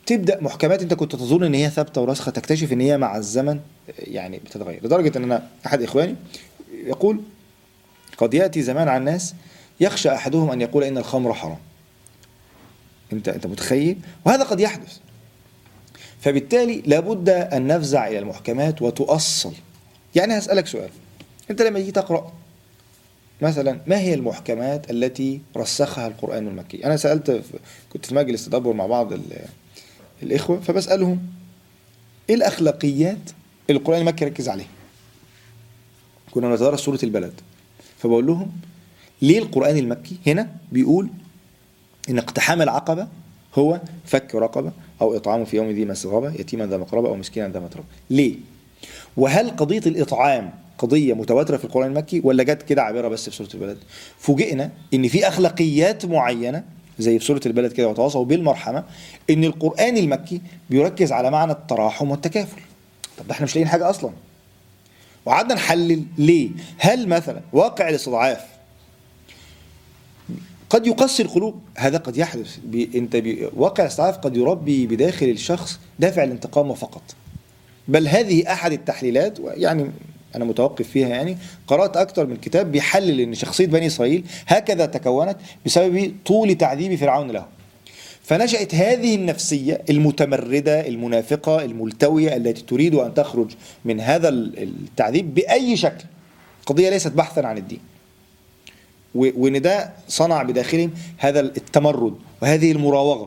تبدا محكمات انت كنت تظن ان هي ثابته وراسخه تكتشف ان هي مع الزمن يعني بتتغير لدرجه ان انا احد اخواني يقول قد ياتي زمان على الناس يخشى احدهم ان يقول ان الخمر حرام انت انت متخيل وهذا قد يحدث فبالتالي لابد ان نفزع الى المحكمات وتؤصل يعني هسالك سؤال انت لما تيجي تقرا مثلا ما هي المحكمات التي رسخها القران المكي انا سالت في- كنت في مجلس تدبر مع بعض ال- الاخوه فبسالهم ايه الاخلاقيات اللي القران المكي ركز عليها كنا نتدرس سوره البلد فبقول لهم ليه القران المكي هنا بيقول ان اقتحام العقبه هو فك رقبه او اطعام في يوم ذي مسغبه يتيما ذا مقربه او مسكينا ذا متربه ليه وهل قضيه الاطعام قضيه متواتره في القران المكي ولا جت كده عابره بس في سوره البلد فوجئنا ان في اخلاقيات معينه زي في سوره البلد كده وتواصوا بالمرحمه ان القران المكي بيركز على معنى التراحم والتكافل طب ده احنا مش لاقيين حاجه اصلا وقعدنا نحلل ليه هل مثلا واقع الاستضعاف قد يقسي القلوب هذا قد يحدث بي انت بي واقع الاستضعاف قد يربي بداخل الشخص دافع الانتقام فقط بل هذه احد التحليلات يعني انا متوقف فيها يعني قرات اكثر من كتاب بيحلل ان شخصيه بني اسرائيل هكذا تكونت بسبب طول تعذيب فرعون له فنشأت هذه النفسية المتمردة المنافقة الملتوية التي تريد أن تخرج من هذا التعذيب بأي شكل قضية ليست بحثا عن الدين و- وان ده صنع بداخلهم هذا التمرد وهذه المراوغه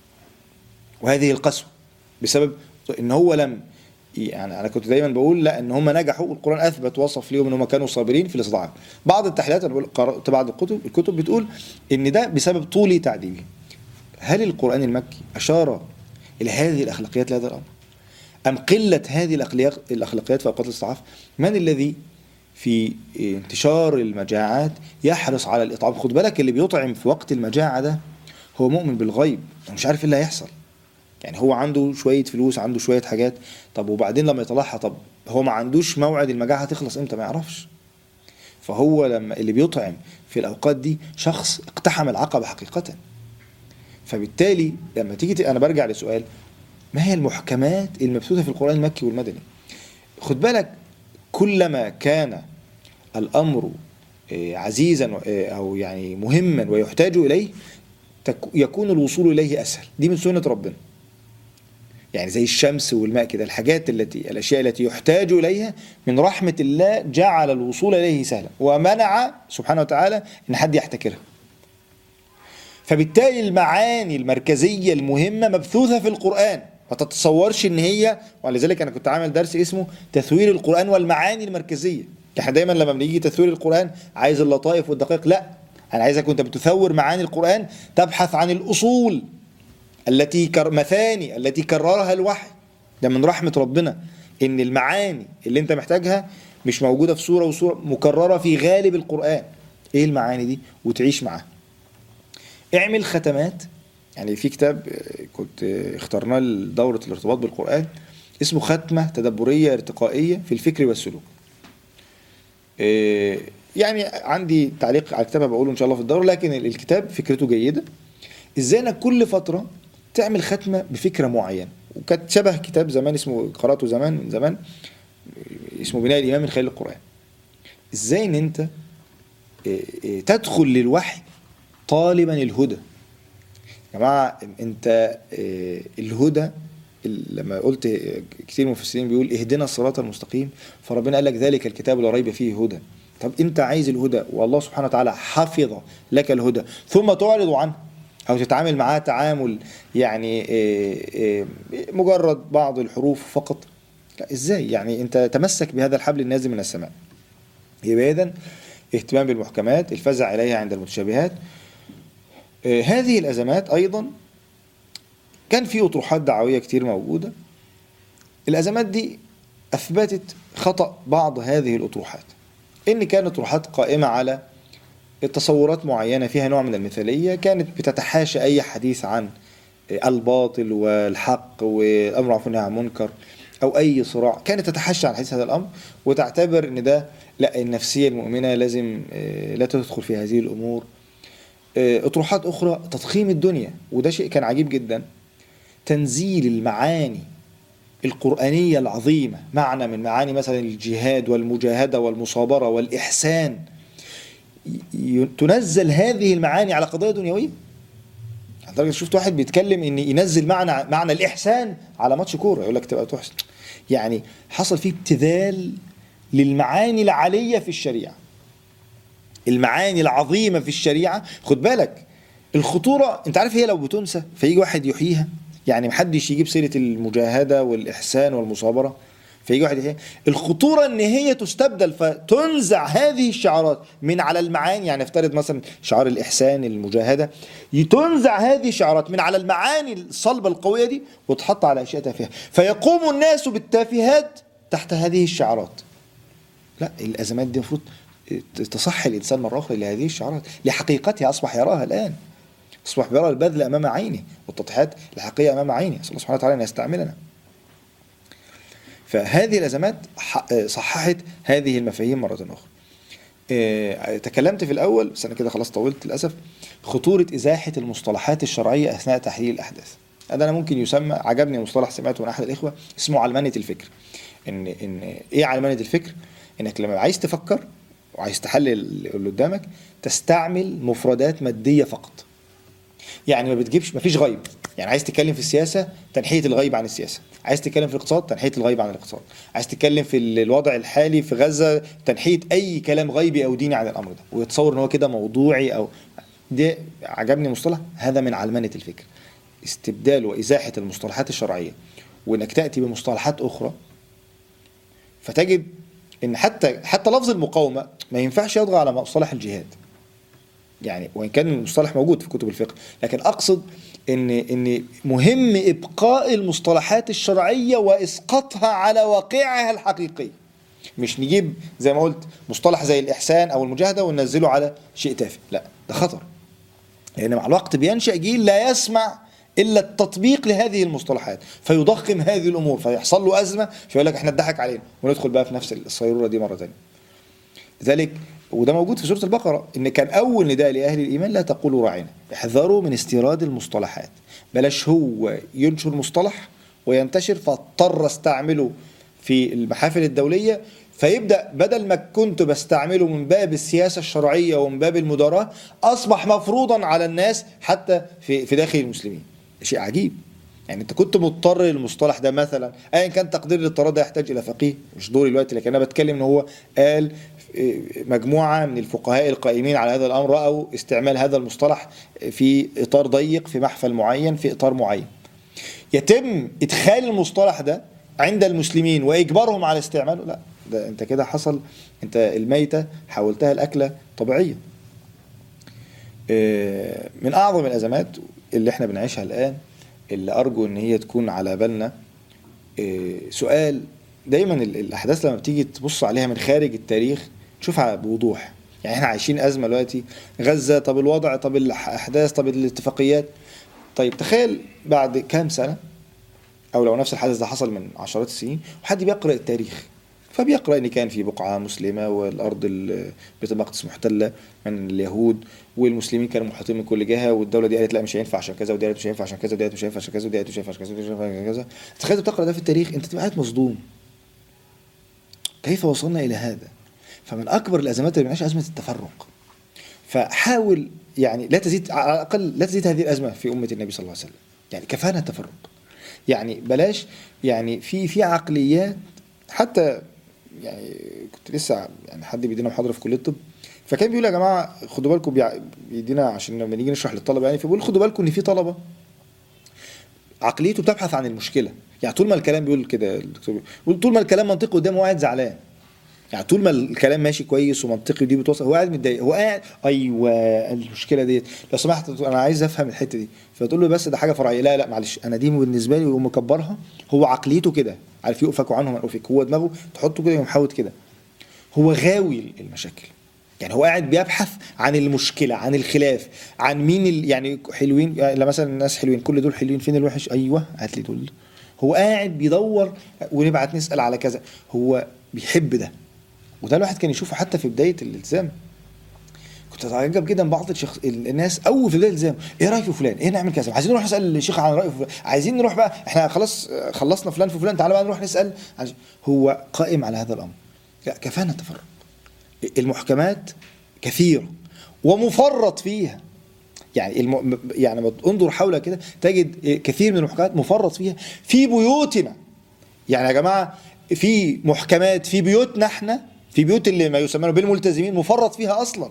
وهذه القسوه بسبب ان هو لم يعني انا كنت دايما بقول لا ان هم نجحوا والقران اثبت وصف ليهم ان هم كانوا صابرين في الاستضعاف بعض التحليلات انا بقول قرات بعض الكتب الكتب بتقول ان ده بسبب طول تعذيبهم هل القران المكي اشار الى هذه الاخلاقيات لهذا الامر ام قله هذه الاخلاقيات الاخلاقيات في اوقات الاستضعاف من الذي في انتشار المجاعات يحرص على الاطعام خد بالك اللي بيطعم في وقت المجاعه ده هو مؤمن بالغيب هو مش عارف ايه اللي هيحصل يعني هو عنده شويه فلوس عنده شويه حاجات طب وبعدين لما يطلعها طب هو ما عندوش موعد المجاعه هتخلص امتى ما يعرفش فهو لما اللي بيطعم في الاوقات دي شخص اقتحم العقبه حقيقه فبالتالي لما تيجي ت- انا برجع لسؤال ما هي المحكمات المبثوثه في القران المكي والمدني خد بالك كلما كان الامر آه، عزيزا آه، او يعني مهما ويحتاج اليه تك- يكون الوصول اليه اسهل دي من سنه ربنا يعني زي الشمس والماء كده الحاجات التي الاشياء التي يحتاج اليها من رحمه الله جعل الوصول اليه سهلا ومنع سبحانه وتعالى ان حد يحتكرها فبالتالي المعاني المركزيه المهمه مبثوثه في القران ما تتصورش ان هي ولذلك انا كنت عامل درس اسمه تثوير القران والمعاني المركزيه احنا دايما لما بنيجي تثوير القران عايز اللطائف والدقائق لا انا عايزك وانت بتثور معاني القران تبحث عن الاصول التي كر مثاني التي كررها الوحي ده من رحمه ربنا ان المعاني اللي انت محتاجها مش موجوده في سوره وسوره مكرره في غالب القران ايه المعاني دي وتعيش معاها اعمل ختمات يعني في كتاب آه، كنت آه، اخترناه لدورة الارتباط بالقرآن اسمه ختمة تدبرية ارتقائية في الفكر والسلوك آه، يعني عندي تعليق على الكتاب بقوله ان شاء الله في الدورة لكن ال- الكتاب فكرته جيدة ازاي انك كل فترة تعمل ختمة بفكرة معينة وكانت شبه كتاب زمان اسمه قرأته زمان من زمان آه، اسمه بناء الإمام من خلال القرآن ازاي ان انت آه، آه، تدخل للوحي طالبا الهدى يا جماعه انت آه، الهدى ال- لما قلت آه، كتير مفسرين بيقول اهدنا الصراط المستقيم فربنا قال لك ذلك الكتاب لا ريب فيه هدى طب انت عايز الهدى والله سبحانه وتعالى حفظ لك الهدى ثم تعرض عنه او تتعامل معاه تعامل يعني آه، آه، مجرد بعض الحروف فقط لا ازاي يعني انت تمسك بهذا الحبل النازل من السماء يبقى اذا اهتمام بالمحكمات الفزع اليها عند المتشابهات آه، هذه الأزمات أيضا كان في أطروحات دعوية كتير موجودة الأزمات دي أثبتت خطأ بعض هذه الأطروحات إن كانت أطروحات قائمة على تصورات معينة فيها نوع من المثالية كانت بتتحاشى أي حديث عن آه، الباطل والحق والأمر معروف والنهي عن المنكر أو أي صراع كانت تتحاشى عن حديث هذا الأمر وتعتبر إن ده لا النفسية المؤمنة لازم آه، لا تدخل في هذه الأمور آه، اطروحات اخرى تضخيم الدنيا وده شيء كان عجيب جدا تنزيل المعاني القرآنية العظيمة معنى من معاني مثلا الجهاد والمجاهدة والمصابرة والإحسان ي- تنزل هذه المعاني على قضايا دنيوية لدرجة شفت واحد بيتكلم ان ينزل معنى معنى الإحسان على ماتش كورة يقول لك تبقى تحسن يعني حصل فيه ابتذال للمعاني العالية في الشريعة المعاني العظيمة في الشريعة خد بالك الخطورة انت عارف هي لو بتنسى فيجي واحد يحييها يعني محدش يجيب سيرة المجاهدة والإحسان والمصابرة فيجي واحد يحييها الخطورة ان هي تستبدل فتنزع هذه الشعارات من على المعاني يعني افترض مثلا شعار الإحسان المجاهدة تنزع هذه الشعارات من على المعاني الصلبة القوية دي وتحط على أشياء تافهة فيقوم الناس بالتافهات تحت هذه الشعارات لا الازمات دي المفروض تصحي الانسان مره اخرى لهذه الشعارات لحقيقتها اصبح يراها الان اصبح يرى البذل امام عينه والتضحيات الحقيقيه امام عينه اسال الله سبحانه وتعالى ان يستعملنا فهذه الازمات ح- صححت هذه المفاهيم مره اخرى آه، تكلمت في الاول بس انا كده خلاص طولت للاسف خطوره ازاحه المصطلحات الشرعيه اثناء تحليل الاحداث هذا انا ممكن يسمى عجبني مصطلح سمعته من احد الاخوه اسمه علمنه الفكر ان ان ايه علمنه الفكر انك لما عايز تفكر وعايز تحلل اللي قدامك تستعمل مفردات ماديه فقط يعني ما بتجيبش ما فيش غيب يعني عايز تتكلم في السياسه تنحيه الغيب عن السياسه عايز تتكلم في الاقتصاد تنحيه الغيب عن الاقتصاد عايز تتكلم في ال- الوضع الحالي في غزه تنحيه اي كلام غيبي او ديني عن الامر ده ويتصور ان هو كده موضوعي او ده عجبني مصطلح هذا من علمنه الفكر استبدال وازاحه المصطلحات الشرعيه وانك تاتي بمصطلحات اخرى فتجد ان حتى حتى لفظ المقاومه ما ينفعش يطغى على مصطلح الجهاد يعني وان كان المصطلح موجود في كتب الفقه لكن اقصد ان ان مهم ابقاء المصطلحات الشرعيه واسقاطها على واقعها الحقيقي مش نجيب زي ما قلت مصطلح زي الاحسان او المجاهده وننزله على شيء تافه لا ده خطر لان يعني مع الوقت بينشا جيل لا يسمع الا التطبيق لهذه المصطلحات فيضخم هذه الامور فيحصل له ازمه فيقول لك احنا اتضحك علينا وندخل بقى في نفس الصيروره دي مره ثانيه لذلك وده موجود في سوره البقره ان كان اول نداء لاهل الايمان لا تقولوا راعنا احذروا من استيراد المصطلحات بلاش هو ينشر مصطلح وينتشر فاضطر استعمله في المحافل الدوليه فيبدا بدل ما كنت بستعمله من باب السياسه الشرعيه ومن باب المداراه اصبح مفروضا على الناس حتى في في داخل المسلمين شيء عجيب يعني انت كنت مضطر للمصطلح ده مثلا ايا كان تقدير الاضطرار ده يحتاج الى فقيه مش دوري دلوقتي لكن انا بتكلم ان هو قال مجموعه من الفقهاء القائمين على هذا الامر راوا استعمال هذا المصطلح في اطار ضيق في محفل معين في اطار معين يتم ادخال المصطلح ده عند المسلمين واجبارهم على استعماله لا ده انت كده حصل انت الميته حولتها الاكله طبيعيه من اعظم الازمات اللي احنا بنعيشها الان اللي ارجو ان هي تكون على بالنا سؤال دايما الاحداث لما بتيجي تبص عليها من خارج التاريخ تشوفها بوضوح يعني احنا عايشين ازمه دلوقتي غزه طب الوضع طب الاحداث طب الاتفاقيات طيب تخيل بعد كام سنه او لو نفس الحدث ده حصل من عشرات السنين وحد بيقرا التاريخ فبيقرا ان كان في بقعه مسلمه والارض بيت المقدس محتله من اليهود والمسلمين كانوا محاطين من كل جهه والدوله دي قالت لا مش هينفع عشان كذا ودي قالت مش هينفع عشان كذا ودي قالت مش هينفع عشان كذا ودي قالت مش هينفع عشان كذا ودي مش هينفع عشان كذا تخيل تقرا ده في التاريخ انت تبقى قاعد مصدوم كيف وصلنا الى هذا فمن اكبر الازمات اللي بنعيشها ازمه التفرق فحاول يعني لا تزيد على الاقل لا تزيد هذه الازمه في امه النبي صلى الله عليه وسلم يعني كفانا التفرق يعني بلاش يعني في في عقليات حتى يعني كنت لسه يعني حد بيدينا محاضره في كليه الطب فكان بيقول يا جماعه خدوا بالكم بيدينا عشان لما نيجي نشرح للطلبه يعني فبيقول خدوا بالكم ان في طلبه عقليته بتبحث عن المشكله يعني طول ما الكلام بيقول كده الدكتور بيقول طول ما الكلام منطقي قدامه هو قاعد زعلان يعني طول ما الكلام ماشي كويس ومنطقي ودي بتوصل هو قاعد متضايق هو قاعد ايوه المشكله ديت لو سمحت انا عايز افهم الحته دي فتقول له بس ده حاجه فرعيه لا لا معلش انا دي بالنسبه لي ومكبرها هو عقليته كده عارف يؤفك عنه من افك هو دماغه تحطه كده محاوط كده هو غاوي المشاكل يعني هو قاعد بيبحث عن المشكله عن الخلاف عن مين ال... يعني حلوين يعني مثلا الناس حلوين كل دول حلوين فين الوحش ايوه هات لي دول هو قاعد بيدور ونبعت نسال على كذا هو بيحب ده وده الواحد كان يشوفه حتى في بدايه الالتزام كنت بتتعجب جدا بعض الشخص الناس اول في بدايه الالتزام ايه رايك في فلان؟ ايه نعمل كذا؟ عايزين نروح نسال الشيخ عن رايه في فلان، عايزين نروح بقى احنا خلاص خلصنا فلان في فلان تعالى بقى نروح نسال عايز- هو قائم على هذا الامر لا كفانا التفرق المحكمات كثيره ومفرط فيها يعني الم... يعني لما انظر حولك كده تجد كثير من المحكمات مفرط فيها في بيوتنا يعني يا جماعه في محكمات في بيوتنا احنا في بيوت اللي ما يسمونه بالملتزمين مفرط فيها اصلا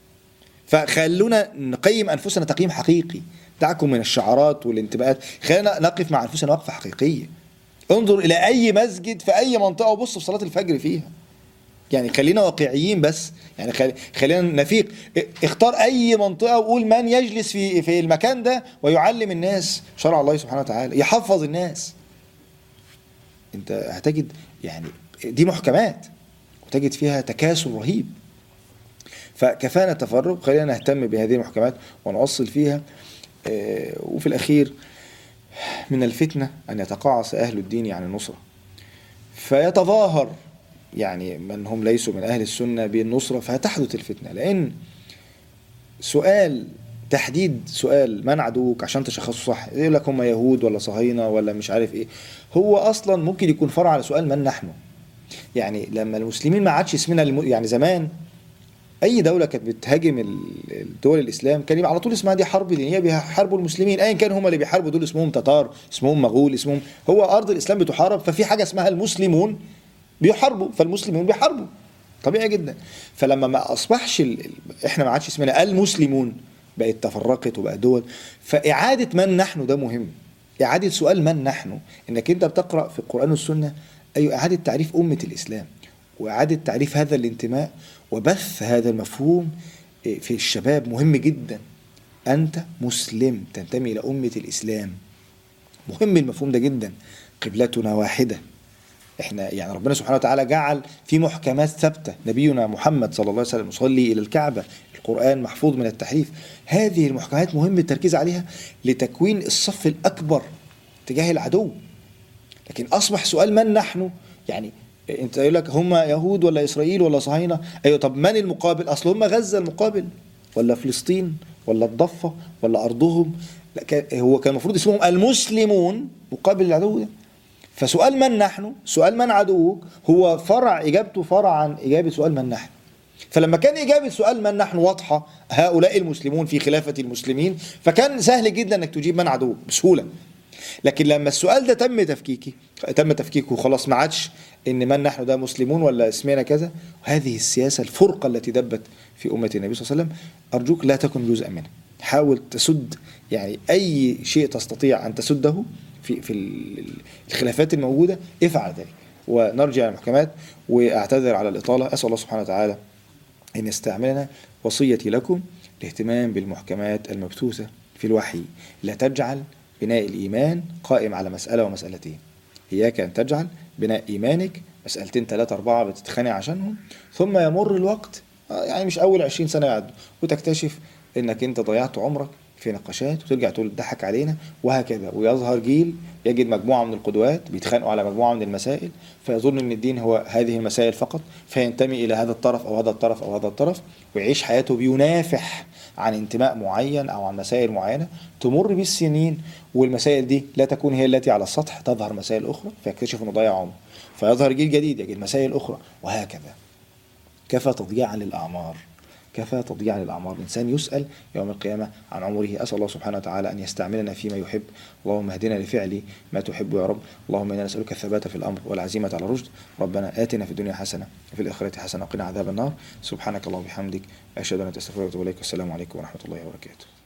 فخلونا نقيم انفسنا تقييم حقيقي دعكم من الشعارات والانتماءات خلينا نقف مع انفسنا وقفه حقيقيه انظر الى اي مسجد في اي منطقه وبص في صلاه الفجر فيها يعني خلينا واقعيين بس يعني خل... خلينا نفيق ا- اختار اي منطقه وقول من يجلس في في المكان ده ويعلم الناس شرع الله سبحانه وتعالى يحفظ الناس انت هتجد يعني دي محكمات وتجد فيها تكاسل رهيب فكفانا التفرق خلينا نهتم بهذه المحكمات ونوصل فيها آه، وفي الأخير من الفتنة أن يتقاعس أهل الدين عن النصرة فيتظاهر يعني من هم ليسوا من أهل السنة بالنصرة فتحدث الفتنة لأن سؤال تحديد سؤال من عدوك عشان تشخصه صح يقول لك هم يهود ولا صهاينة ولا مش عارف ايه هو اصلا ممكن يكون فرع على سؤال من نحن يعني لما المسلمين ما عادش اسمنا الم... يعني زمان اي دوله كانت بتهاجم ال- الدول الاسلام كان يبقى على طول اسمها دي حرب دينيه بيحاربوا المسلمين ايا كان هم اللي بيحاربوا دول اسمهم تتار اسمهم مغول اسمهم هو ارض الاسلام بتحارب ففي حاجه اسمها المسلمون بيحاربوا فالمسلمون بيحاربوا طبيعي جدا فلما ما اصبحش ال... ال- احنا ما عادش اسمنا المسلمون بقت تفرقت وبقى دول فاعاده من نحن ده مهم اعاده سؤال من نحن انك انت بتقرا في القران والسنه ايوه اعاده تعريف امه الاسلام واعاده تعريف هذا الانتماء وبث هذا المفهوم في الشباب مهم جدا انت مسلم تنتمي الى امه الاسلام مهم المفهوم ده جدا قبلتنا واحده احنا يعني ربنا سبحانه وتعالى جعل في محكمات ثابته نبينا محمد صلى الله عليه وسلم يصلي الى الكعبه القران محفوظ من التحريف هذه المحكمات مهم التركيز عليها لتكوين الصف الاكبر تجاه العدو لكن اصبح سؤال من نحن يعني انت يقول لك هم يهود ولا اسرائيل ولا صهاينه ايوه طب من المقابل اصل هم غزه المقابل ولا فلسطين ولا الضفه ولا ارضهم لا كان- هو كان المفروض اسمهم المسلمون مقابل العدو ده فسؤال من نحن سؤال من عدوك هو فرع اجابته فرع عن اجابه سؤال من نحن فلما كان إجابة سؤال من نحن واضحة هؤلاء المسلمون في خلافة المسلمين فكان سهل جدا أنك تجيب من عدوك بسهولة لكن لما السؤال ده تم تفكيكي تم تفكيكه خلاص ما عادش ان من نحن ده مسلمون ولا اسمنا كذا هذه السياسه الفرقه التي دبت في امه النبي صلى الله عليه وسلم ارجوك لا تكن جزءا منها حاول تسد يعني اي شيء تستطيع ان تسده في في ال- الخلافات الموجوده افعل ذلك ونرجع للمحكمات واعتذر على الاطاله اسال الله سبحانه وتعالى أن يستعملنا وصيتي لكم الاهتمام بالمحكمات المبثوثة في الوحي لا تجعل بناء الإيمان قائم على مسألة ومسألتين إياك أن تجعل بناء إيمانك مسألتين ثلاثة أربعة بتتخانق عشانهم ثم يمر الوقت آه، يعني مش أول عشرين سنة يعدوا وتكتشف إنك أنت ضيعت عمرك في نقاشات وترجع تقول ضحك علينا وهكذا ويظهر جيل يجد مجموعة من القدوات بيتخانقوا على مجموعة من المسائل فيظن ان الدين هو هذه المسائل فقط فينتمي الى هذا الطرف او هذا الطرف او هذا الطرف ويعيش حياته بينافح عن انتماء معين او عن مسائل معينة تمر بالسنين والمسائل دي لا تكون هي التي على السطح تظهر مسائل اخرى فيكتشف انه ضيع عمره فيظهر جيل جديد يجد مسائل اخرى وهكذا كفى تضييعا للأعمار كفى تضييعا للأعمار الإنسان يسأل يوم القيامة عن عمره أسأل الله سبحانه وتعالى أن يستعملنا فيما يحب اللهم اهدنا لفعل ما تحب يا رب اللهم إنا نسألك الثبات في الأمر والعزيمة على الرشد ربنا آتنا في الدنيا حسنة وفي الآخرة حسنة وقنا عذاب النار سبحانك اللهم وبحمدك أشهد أن لا إله إلا أنت أستغفرك وأتوب إليك والسلام عليكم ورحمة الله وبركاته